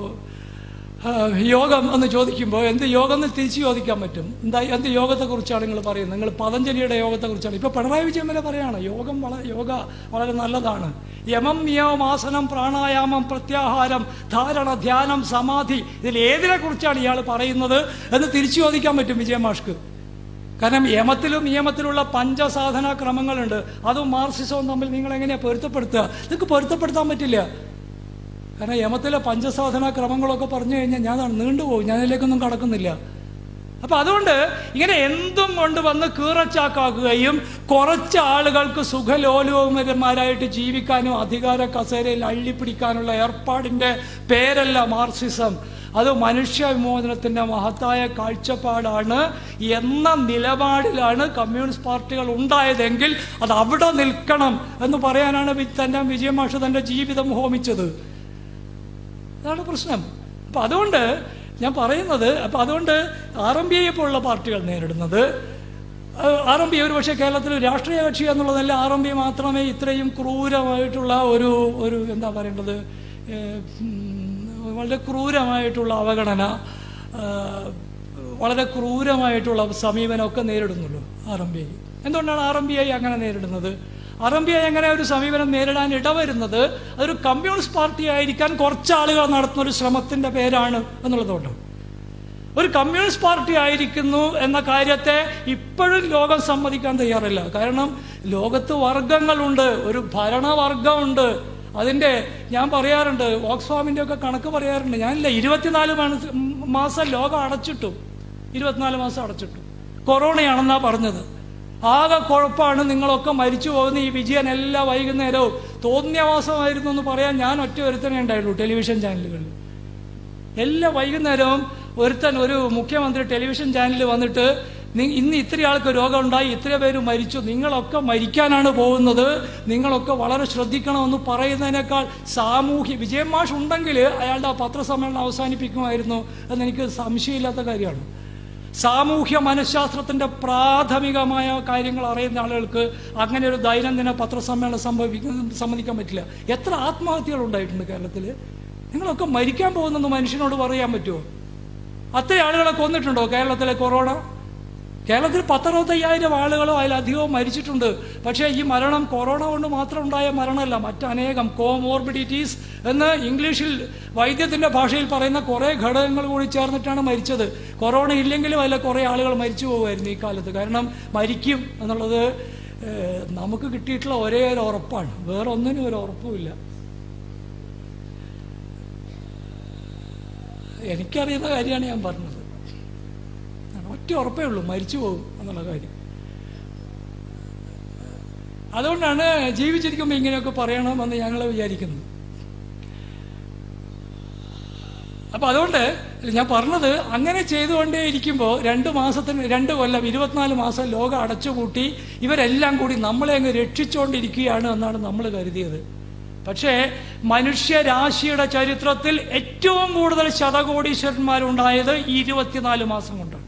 യോഗം എന്ന് ചോദിക്കുമ്പോൾ എന്ത് യോഗം എന്ന് തിരിച്ചു ചോദിക്കാൻ പറ്റും എന്താ എന്ത് യോഗത്തെക്കുറിച്ചാണ് നിങ്ങൾ പറയുന്നത് നിങ്ങൾ പതഞ്ജലിയുടെ യോഗത്തെക്കുറിച്ചാണ് ഇപ്പോൾ പിണറായി വിജയൻ വരെ പറയാണ് യോഗം വളരെ യോഗ വളരെ നല്ലതാണ് യമം നിയമം ആസനം പ്രാണായാമം പ്രത്യാഹാരം ധാരണ ധ്യാനം സമാധി ഇതിൽ ഏതിനെ കുറിച്ചാണ് ഇയാൾ പറയുന്നത് എന്ന് തിരിച്ചു ചോദിക്കാൻ പറ്റും വിജയമാഷ്ക്ക് കാരണം യമത്തിലും നിയമത്തിലുള്ള പഞ്ചസാധന ക്രമങ്ങളുണ്ട് അതും മാർസിസവും തമ്മിൽ നിങ്ങൾ എങ്ങനെയാണ് പൊരുത്തപ്പെടുത്തുക നിങ്ങൾക്ക് പൊരുത്തപ്പെടുത്താൻ പറ്റില്ല കാരണം യമത്തിലെ പഞ്ചസാധന ക്രമങ്ങളൊക്കെ പറഞ്ഞു കഴിഞ്ഞാൽ ഞാൻ നീണ്ടുപോകും ഞാൻ അതിലേക്കൊന്നും കടക്കുന്നില്ല അപ്പൊ അതുകൊണ്ട് ഇങ്ങനെ എന്തും കൊണ്ട് വന്ന് കീറച്ചാക്കാക്കുകയും കുറച്ച് ആളുകൾക്ക് സുഖലോലുവന്മാരായിട്ട് ജീവിക്കാനും അധികാര കസേരയിൽ അള്ളിപ്പിടിക്കാനുള്ള ഏർപ്പാടിന്റെ പേരല്ല മാർസിസം അത് മനുഷ്യ വിമോചനത്തിന്റെ മഹത്തായ കാഴ്ചപ്പാടാണ് എന്ന നിലപാടിലാണ് കമ്മ്യൂണിസ്റ്റ് പാർട്ടികൾ ഉണ്ടായതെങ്കിൽ അത് അവിടെ നിൽക്കണം എന്ന് പറയാനാണ് തന്നെ വിജയമാഷ് തന്റെ ജീവിതം ഹോമിച്ചത് അതാണ് പ്രശ്നം അപ്പൊ അതുകൊണ്ട് ഞാൻ പറയുന്നത് അപ്പൊ അതുകൊണ്ട് ആർ എം ബി ഐയെ പോലുള്ള പാർട്ടികൾ നേരിടുന്നത് ആർ എം ബി ഒരു പക്ഷേ കേരളത്തിൽ രാഷ്ട്രീയ കക്ഷി എന്നുള്ളതല്ല ആർ എം ബി മാത്രമേ ഇത്രയും ക്രൂരമായിട്ടുള്ള ഒരു ഒരു എന്താ പറയേണ്ടത് വളരെ ക്രൂരമായിട്ടുള്ള അവഗണന വളരെ ക്രൂരമായിട്ടുള്ള സമീപനമൊക്കെ നേരിടുന്നുള്ളൂ ആർ എം ബി ഐ എന്തുകൊണ്ടാണ് ആർ എം ബി ഐ അങ്ങനെ നേരിടുന്നത് ആർ എം ബി ഐ എങ്ങനെ ഒരു സമീപനം നേരിടാൻ ഇടവരുന്നത് അതൊരു കമ്മ്യൂണിസ്റ്റ് പാർട്ടി ആയിരിക്കാൻ കുറച്ച് ആളുകൾ നടത്തുന്ന ഒരു ശ്രമത്തിന്റെ പേരാണ് എന്നുള്ളതുകൊണ്ട് ഒരു കമ്മ്യൂണിസ്റ്റ് പാർട്ടി ആയിരിക്കുന്നു എന്ന കാര്യത്തെ ഇപ്പോഴും ലോകം സമ്മതിക്കാൻ തയ്യാറില്ല കാരണം ലോകത്ത് വർഗങ്ങളുണ്ട് ഒരു ഭരണവർഗമുണ്ട് അതിന്റെ ഞാൻ പറയാറുണ്ട് ഓക്സ്ഫാമിന്റെ ഒക്കെ കണക്ക് പറയാറുണ്ട് ഞാനില്ല ഇരുപത്തിനാല് മാസം ലോകം അടച്ചിട്ടു ഇരുപത്തിനാല് മാസം അടച്ചിട്ടു കൊറോണയാണെന്നാ പറഞ്ഞത് ആകെ കുഴപ്പമാണ് നിങ്ങളൊക്കെ മരിച്ചു പോകുന്ന ഈ വിജയൻ എല്ലാ വൈകുന്നേരവും തോന്നിയവാസമായിരുന്നു എന്ന് പറയാൻ ഞാൻ ഒറ്റ ഒരുത്തനെ ഉണ്ടായുള്ളൂ ടെലിവിഷൻ ചാനലുകളിൽ എല്ലാ വൈകുന്നേരവും ഒരുത്തൻ ഒരു മുഖ്യമന്ത്രി ടെലിവിഷൻ ചാനലിൽ വന്നിട്ട് നി- ഇന്ന് ഇത്ര ആൾക്ക് രോഗമുണ്ടായി ഇത്ര പേര് മരിച്ചു നിങ്ങളൊക്കെ മരിക്കാനാണ് പോകുന്നത് നിങ്ങളൊക്കെ വളരെ ശ്രദ്ധിക്കണമെന്ന് പറയുന്നതിനേക്കാൾ സാമൂഹ്യ വിജയൻ മാഷ് ഉണ്ടെങ്കിൽ അയാളുടെ ആ പത്രസമ്മേളനം അവസാനിപ്പിക്കുമായിരുന്നു എന്നെനിക്ക് സംശയമില്ലാത്ത കാര്യമാണ് സാമൂഹ്യ മനഃശാസ്ത്രത്തിന്റെ പ്രാഥമികമായ കാര്യങ്ങൾ അറിയുന്ന ആളുകൾക്ക് അങ്ങനെ ഒരു ദൈനംദിന പത്രസമ്മേളനം സംഭവിക്കുന്ന സമ്മതിക്കാൻ പറ്റില്ല എത്ര ആത്മഹത്യകൾ ഉണ്ടായിട്ടുണ്ട് കേരളത്തിൽ നിങ്ങളൊക്കെ മരിക്കാൻ പോകുന്നെന്ന് മനുഷ്യനോട് പറയാൻ പറ്റുമോ അത്ര ആളുകളെ കൊന്നിട്ടുണ്ടോ കേരളത്തിലെ കൊറോണ കേരളത്തിൽ പത്തറുപത്തയ്യായിരം ആളുകളോ അതിലധികവും മരിച്ചിട്ടുണ്ട് പക്ഷേ ഈ മരണം കൊറോണ കൊണ്ട് മാത്രം ഉണ്ടായ മരണമല്ല മറ്റനേകം കോമോർബിഡിറ്റീസ് എന്ന് ഇംഗ്ലീഷിൽ വൈദ്യത്തിന്റെ ഭാഷയിൽ പറയുന്ന കുറേ ഘടകങ്ങൾ കൂടി ചേർന്നിട്ടാണ് മരിച്ചത് കൊറോണ ഇല്ലെങ്കിലും അതിലെ കുറേ ആളുകൾ മരിച്ചു പോകുമായിരുന്നു ഈ കാലത്ത് കാരണം മരിക്കും എന്നുള്ളത് ഏഹ്, നമുക്ക് കിട്ടിയിട്ടുള്ള ഒരേ ഒരു ഉറപ്പാണ് വേറെ ഒന്നിനും ഒരു ഉറപ്പുമില്ല എനിക്കറിയുന്ന കാര്യമാണ് ഞാൻ പറഞ്ഞത് ഒറ്റ ഉറപ്പേ ഉള്ളൂ മരിച്ചു പോകും എന്നുള്ള കാര്യം അതുകൊണ്ടാണ് ജീവിച്ചിരിക്കുമ്പോൾ ഇങ്ങനെയൊക്കെ പറയണമെന്ന് ഞങ്ങൾ വിചാരിക്കുന്നത് അപ്പൊ അതുകൊണ്ട് ഞാൻ പറഞ്ഞത് അങ്ങനെ ചെയ്തുകൊണ്ടേ ഇരിക്കുമ്പോൾ രണ്ട് മാസത്തിന് രണ്ട് കൊല്ലം ഇരുപത്തിനാല് മാസം ലോകം അടച്ചുപൂട്ടി ഇവരെല്ലാം കൂടി നമ്മളെ അങ്ങ് രക്ഷിച്ചുകൊണ്ടിരിക്കുകയാണ് എന്നാണ് നമ്മൾ കരുതിയത് പക്ഷേ മനുഷ്യരാശിയുടെ ചരിത്രത്തിൽ ഏറ്റവും കൂടുതൽ ശതകോടീശ്വരന്മാരുണ്ടായത് ഈ ഇരുപത്തിനാല് മാസം കൊണ്ടാണ്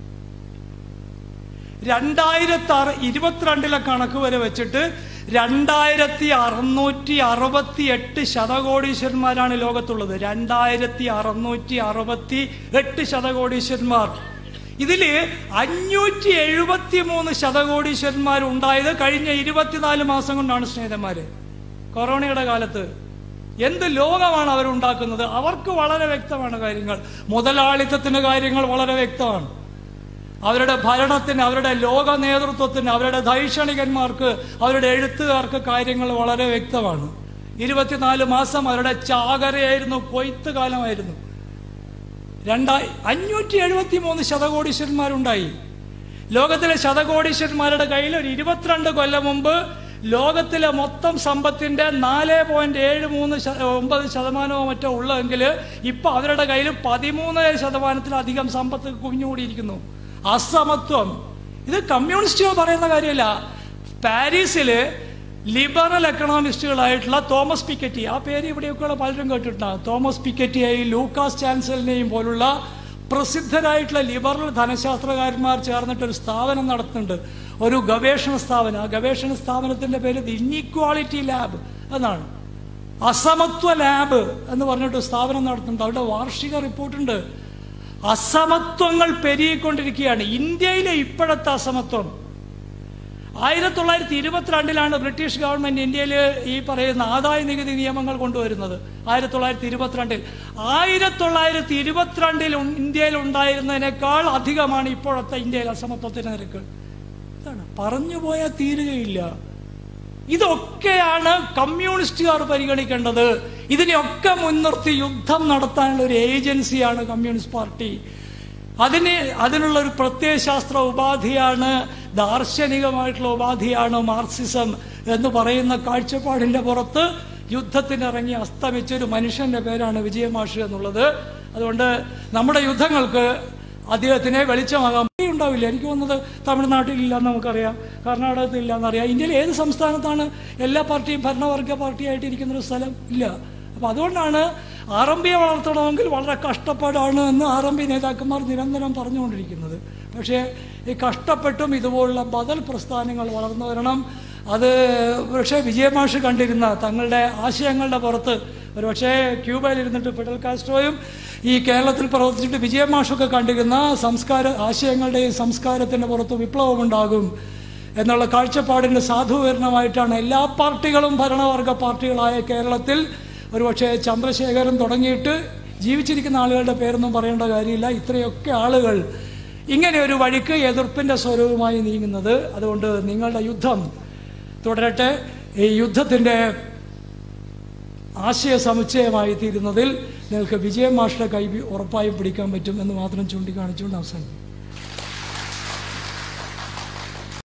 രണ്ടായിരത്തി അറ ഇരുപത്തിരണ്ടിലെ കണക്ക് വരെ വെച്ചിട്ട് രണ്ടായിരത്തി അറുന്നൂറ്റി അറുപത്തി എട്ട് ശതകോടീശ്വരന്മാരാണ് ലോകത്തുള്ളത് രണ്ടായിരത്തി അറുന്നൂറ്റി അറുപത്തി എട്ട് ശതകോടീശ്വരന്മാർ ഇതില് അഞ്ഞൂറ്റി എഴുപത്തി മൂന്ന് ശതകോടീശ്വരന്മാർ ഉണ്ടായത് കഴിഞ്ഞ ഇരുപത്തിനാല് മാസം കൊണ്ടാണ് സ്നേഹിതന്മാര് കൊറോണയുടെ കാലത്ത് എന്ത് ലോകമാണ് അവരുണ്ടാക്കുന്നത് അവർക്ക് വളരെ വ്യക്തമാണ് കാര്യങ്ങൾ മുതലാളിത്തത്തിന് കാര്യങ്ങൾ വളരെ വ്യക്തമാണ് അവരുടെ ഭരണത്തിന് അവരുടെ ലോക നേതൃത്വത്തിന് അവരുടെ ദൈക്ഷണികന്മാർക്ക് അവരുടെ എഴുത്തുകാർക്ക് കാര്യങ്ങൾ വളരെ വ്യക്തമാണ് ഇരുപത്തിനാല് മാസം അവരുടെ ചാകരയായിരുന്നു കൊയ്ത്ത് കാലമായിരുന്നു രണ്ടായി അഞ്ഞൂറ്റി എഴുപത്തി മൂന്ന് ശതകോടീശ്വരന്മാരുണ്ടായി ലോകത്തിലെ ശതകോടീശ്വരന്മാരുടെ കയ്യിൽ ഒരു ഇരുപത്തിരണ്ട് കൊല്ലം മുമ്പ് ലോകത്തിലെ മൊത്തം സമ്പത്തിന്റെ നാല് പോയിന്റ് ഏഴ് മൂന്ന് ശ- ഒമ്പത് ശതമാനമോ മറ്റോ ഉള്ളതെങ്കിൽ ഇപ്പൊ അവരുടെ കയ്യിൽ പതിമൂന്ന് ശതമാനത്തിലധികം സമ്പത്ത് കുഞ്ഞുകൂടിയിരിക്കുന്നു അസമത്വം ഇത് കമ്മ്യൂണിസ്റ്റുകൾ പറയുന്ന കാര്യമല്ല പാരീസില് ലിബറൽ എക്കണോമിസ്റ്റുകളായിട്ടുള്ള തോമസ് പിക്കറ്റി ആ പേര് ഇവിടെയൊക്കെയുള്ള പലരും കേട്ടിട്ടുണ്ടാകും തോമസ് പിക്കറ്റിയെയും ലൂക്കാസ് ചാൻസലിനെയും പോലുള്ള പ്രസിദ്ധരായിട്ടുള്ള ലിബറൽ ധനശാസ്ത്രകാരന്മാർ ചേർന്നിട്ട് ഒരു സ്ഥാപനം നടത്തുന്നുണ്ട് ഒരു ഗവേഷണ സ്ഥാപനം ആ ഗവേഷണ സ്ഥാപനത്തിന്റെ പേര് ദി ഇൻഇക്വാളിറ്റി ലാബ് എന്നാണ് അസമത്വ ലാബ് എന്ന് പറഞ്ഞിട്ട് സ്ഥാപനം നടത്തുന്നുണ്ട് അവരുടെ വാർഷിക റിപ്പോർട്ടുണ്ട് അസമത്വങ്ങൾ പെരുകിക്കൊണ്ടിരിക്കുകയാണ് ഇന്ത്യയിലെ ഇപ്പോഴത്തെ അസമത്വം ആയിരത്തി തൊള്ളായിരത്തി ഇരുപത്തിരണ്ടിലാണ് ബ്രിട്ടീഷ് ഗവൺമെന്റ് ഇന്ത്യയിൽ ഈ പറയുന്ന ആദായ നികുതി നിയമങ്ങൾ കൊണ്ടുവരുന്നത് ആയിരത്തി തൊള്ളായിരത്തി ഇരുപത്തിരണ്ടിൽ ആയിരത്തി തൊള്ളായിരത്തി ഇരുപത്തിരണ്ടിൽ ഉൺ- ഇന്ത്യയിൽ ഉണ്ടായിരുന്നതിനേക്കാൾ അധികമാണ് ഇപ്പോഴത്തെ ഇന്ത്യയിൽ അസമത്വത്തിന്റെ നിരക്ക് ഇതാണ് പറഞ്ഞു പോയാൽ തീരുകയില്ല ഇതൊക്കെയാണ് കമ്മ്യൂണിസ്റ്റുകാർ പരിഗണിക്കേണ്ടത് ഇതിനെയൊക്കെ മുൻനിർത്തി യുദ്ധം നടത്താനുള്ള ഒരു ഏജൻസിയാണ് കമ്മ്യൂണിസ്റ്റ് പാർട്ടി അതിന് അതിനുള്ള ഒരു പ്രത്യയശാസ്ത്ര ഉപാധിയാണ് ദാർശനികമായിട്ടുള്ള ഉപാധിയാണ് മാർക്സിസം എന്ന് പറയുന്ന കാഴ്ചപ്പാടിന്റെ പുറത്ത് യുദ്ധത്തിനിറങ്ങി അസ്തമിച്ച ഒരു മനുഷ്യന്റെ പേരാണ് വിജയമാഷ് എന്നുള്ളത് അതുകൊണ്ട് നമ്മുടെ യുദ്ധങ്ങൾക്ക് അദ്ദേഹത്തിനെ വെളിച്ചമാകാൻ ഉണ്ടാവില്ല എനിക്ക് തോന്നുന്നത് തമിഴ്നാട്ടിലില്ലെന്ന് നമുക്കറിയാം കർണാടകത്തിൽ ഇല്ലെന്നറിയാം ഇന്ത്യയിൽ ഏത് സംസ്ഥാനത്താണ് എല്ലാ പാർട്ടിയും ഭരണവർഗ പാർട്ടിയായിട്ട് ഇരിക്കുന്ന ഒരു സ്ഥലം ഇല്ല അപ്പൊ അതുകൊണ്ടാണ് ആർ എം പിയെ വളർത്തണമെങ്കിൽ വളരെ കഷ്ടപ്പാടാണ് എന്ന് ആർ എം പി നേതാക്കന്മാർ നിരന്തരം പറഞ്ഞുകൊണ്ടിരിക്കുന്നത് പക്ഷേ ഈ കഷ്ടപ്പെട്ടും ഇതുപോലുള്ള ബദൽ പ്രസ്ഥാനങ്ങൾ വളർന്നു വരണം അത് പക്ഷേ വിജയമാഷ് കണ്ടിരുന്ന തങ്ങളുടെ ആശയങ്ങളുടെ പുറത്ത് ഒരു പക്ഷേ ക്യൂബയിൽ ഇരുന്നിട്ട് ഫിഡൽ കാസ്ട്രോയും ഈ കേരളത്തിൽ പ്രവർത്തിച്ചിട്ട് വിജയമാഷൊക്കെ കണ്ടിരുന്ന സംസ്കാര ആശയങ്ങളുടെയും സംസ്കാരത്തിൻ്റെ പുറത്ത് വിപ്ലവമുണ്ടാകും എന്നുള്ള കാഴ്ചപ്പാടിൻ്റെ സാധൂകരണമായിട്ടാണ് എല്ലാ പാർട്ടികളും ഭരണവർഗ പാർട്ടികളായ കേരളത്തിൽ ഒരുപക്ഷെ ചന്ദ്രശേഖരൻ തുടങ്ങിയിട്ട് ജീവിച്ചിരിക്കുന്ന ആളുകളുടെ പേരൊന്നും പറയേണ്ട കാര്യമില്ല ഇത്രയൊക്കെ ആളുകൾ ഇങ്ങനെ ഒരു വഴിക്ക് എതിർപ്പിൻ്റെ സ്വരവുമായി നീങ്ങുന്നത് അതുകൊണ്ട് നിങ്ങളുടെ യുദ്ധം തുടരട്ടെ ഈ യുദ്ധത്തിൻ്റെ ആശയ സമുച്ചയമായി തീരുന്നതിൽ നിങ്ങൾക്ക് വിജയം മാഷയുടെ കൈ ഉറപ്പായും പിടിക്കാൻ പറ്റും എന്ന് മാത്രം ചൂണ്ടിക്കാണിച്ചുകൊണ്ട് അവസാനിക്കും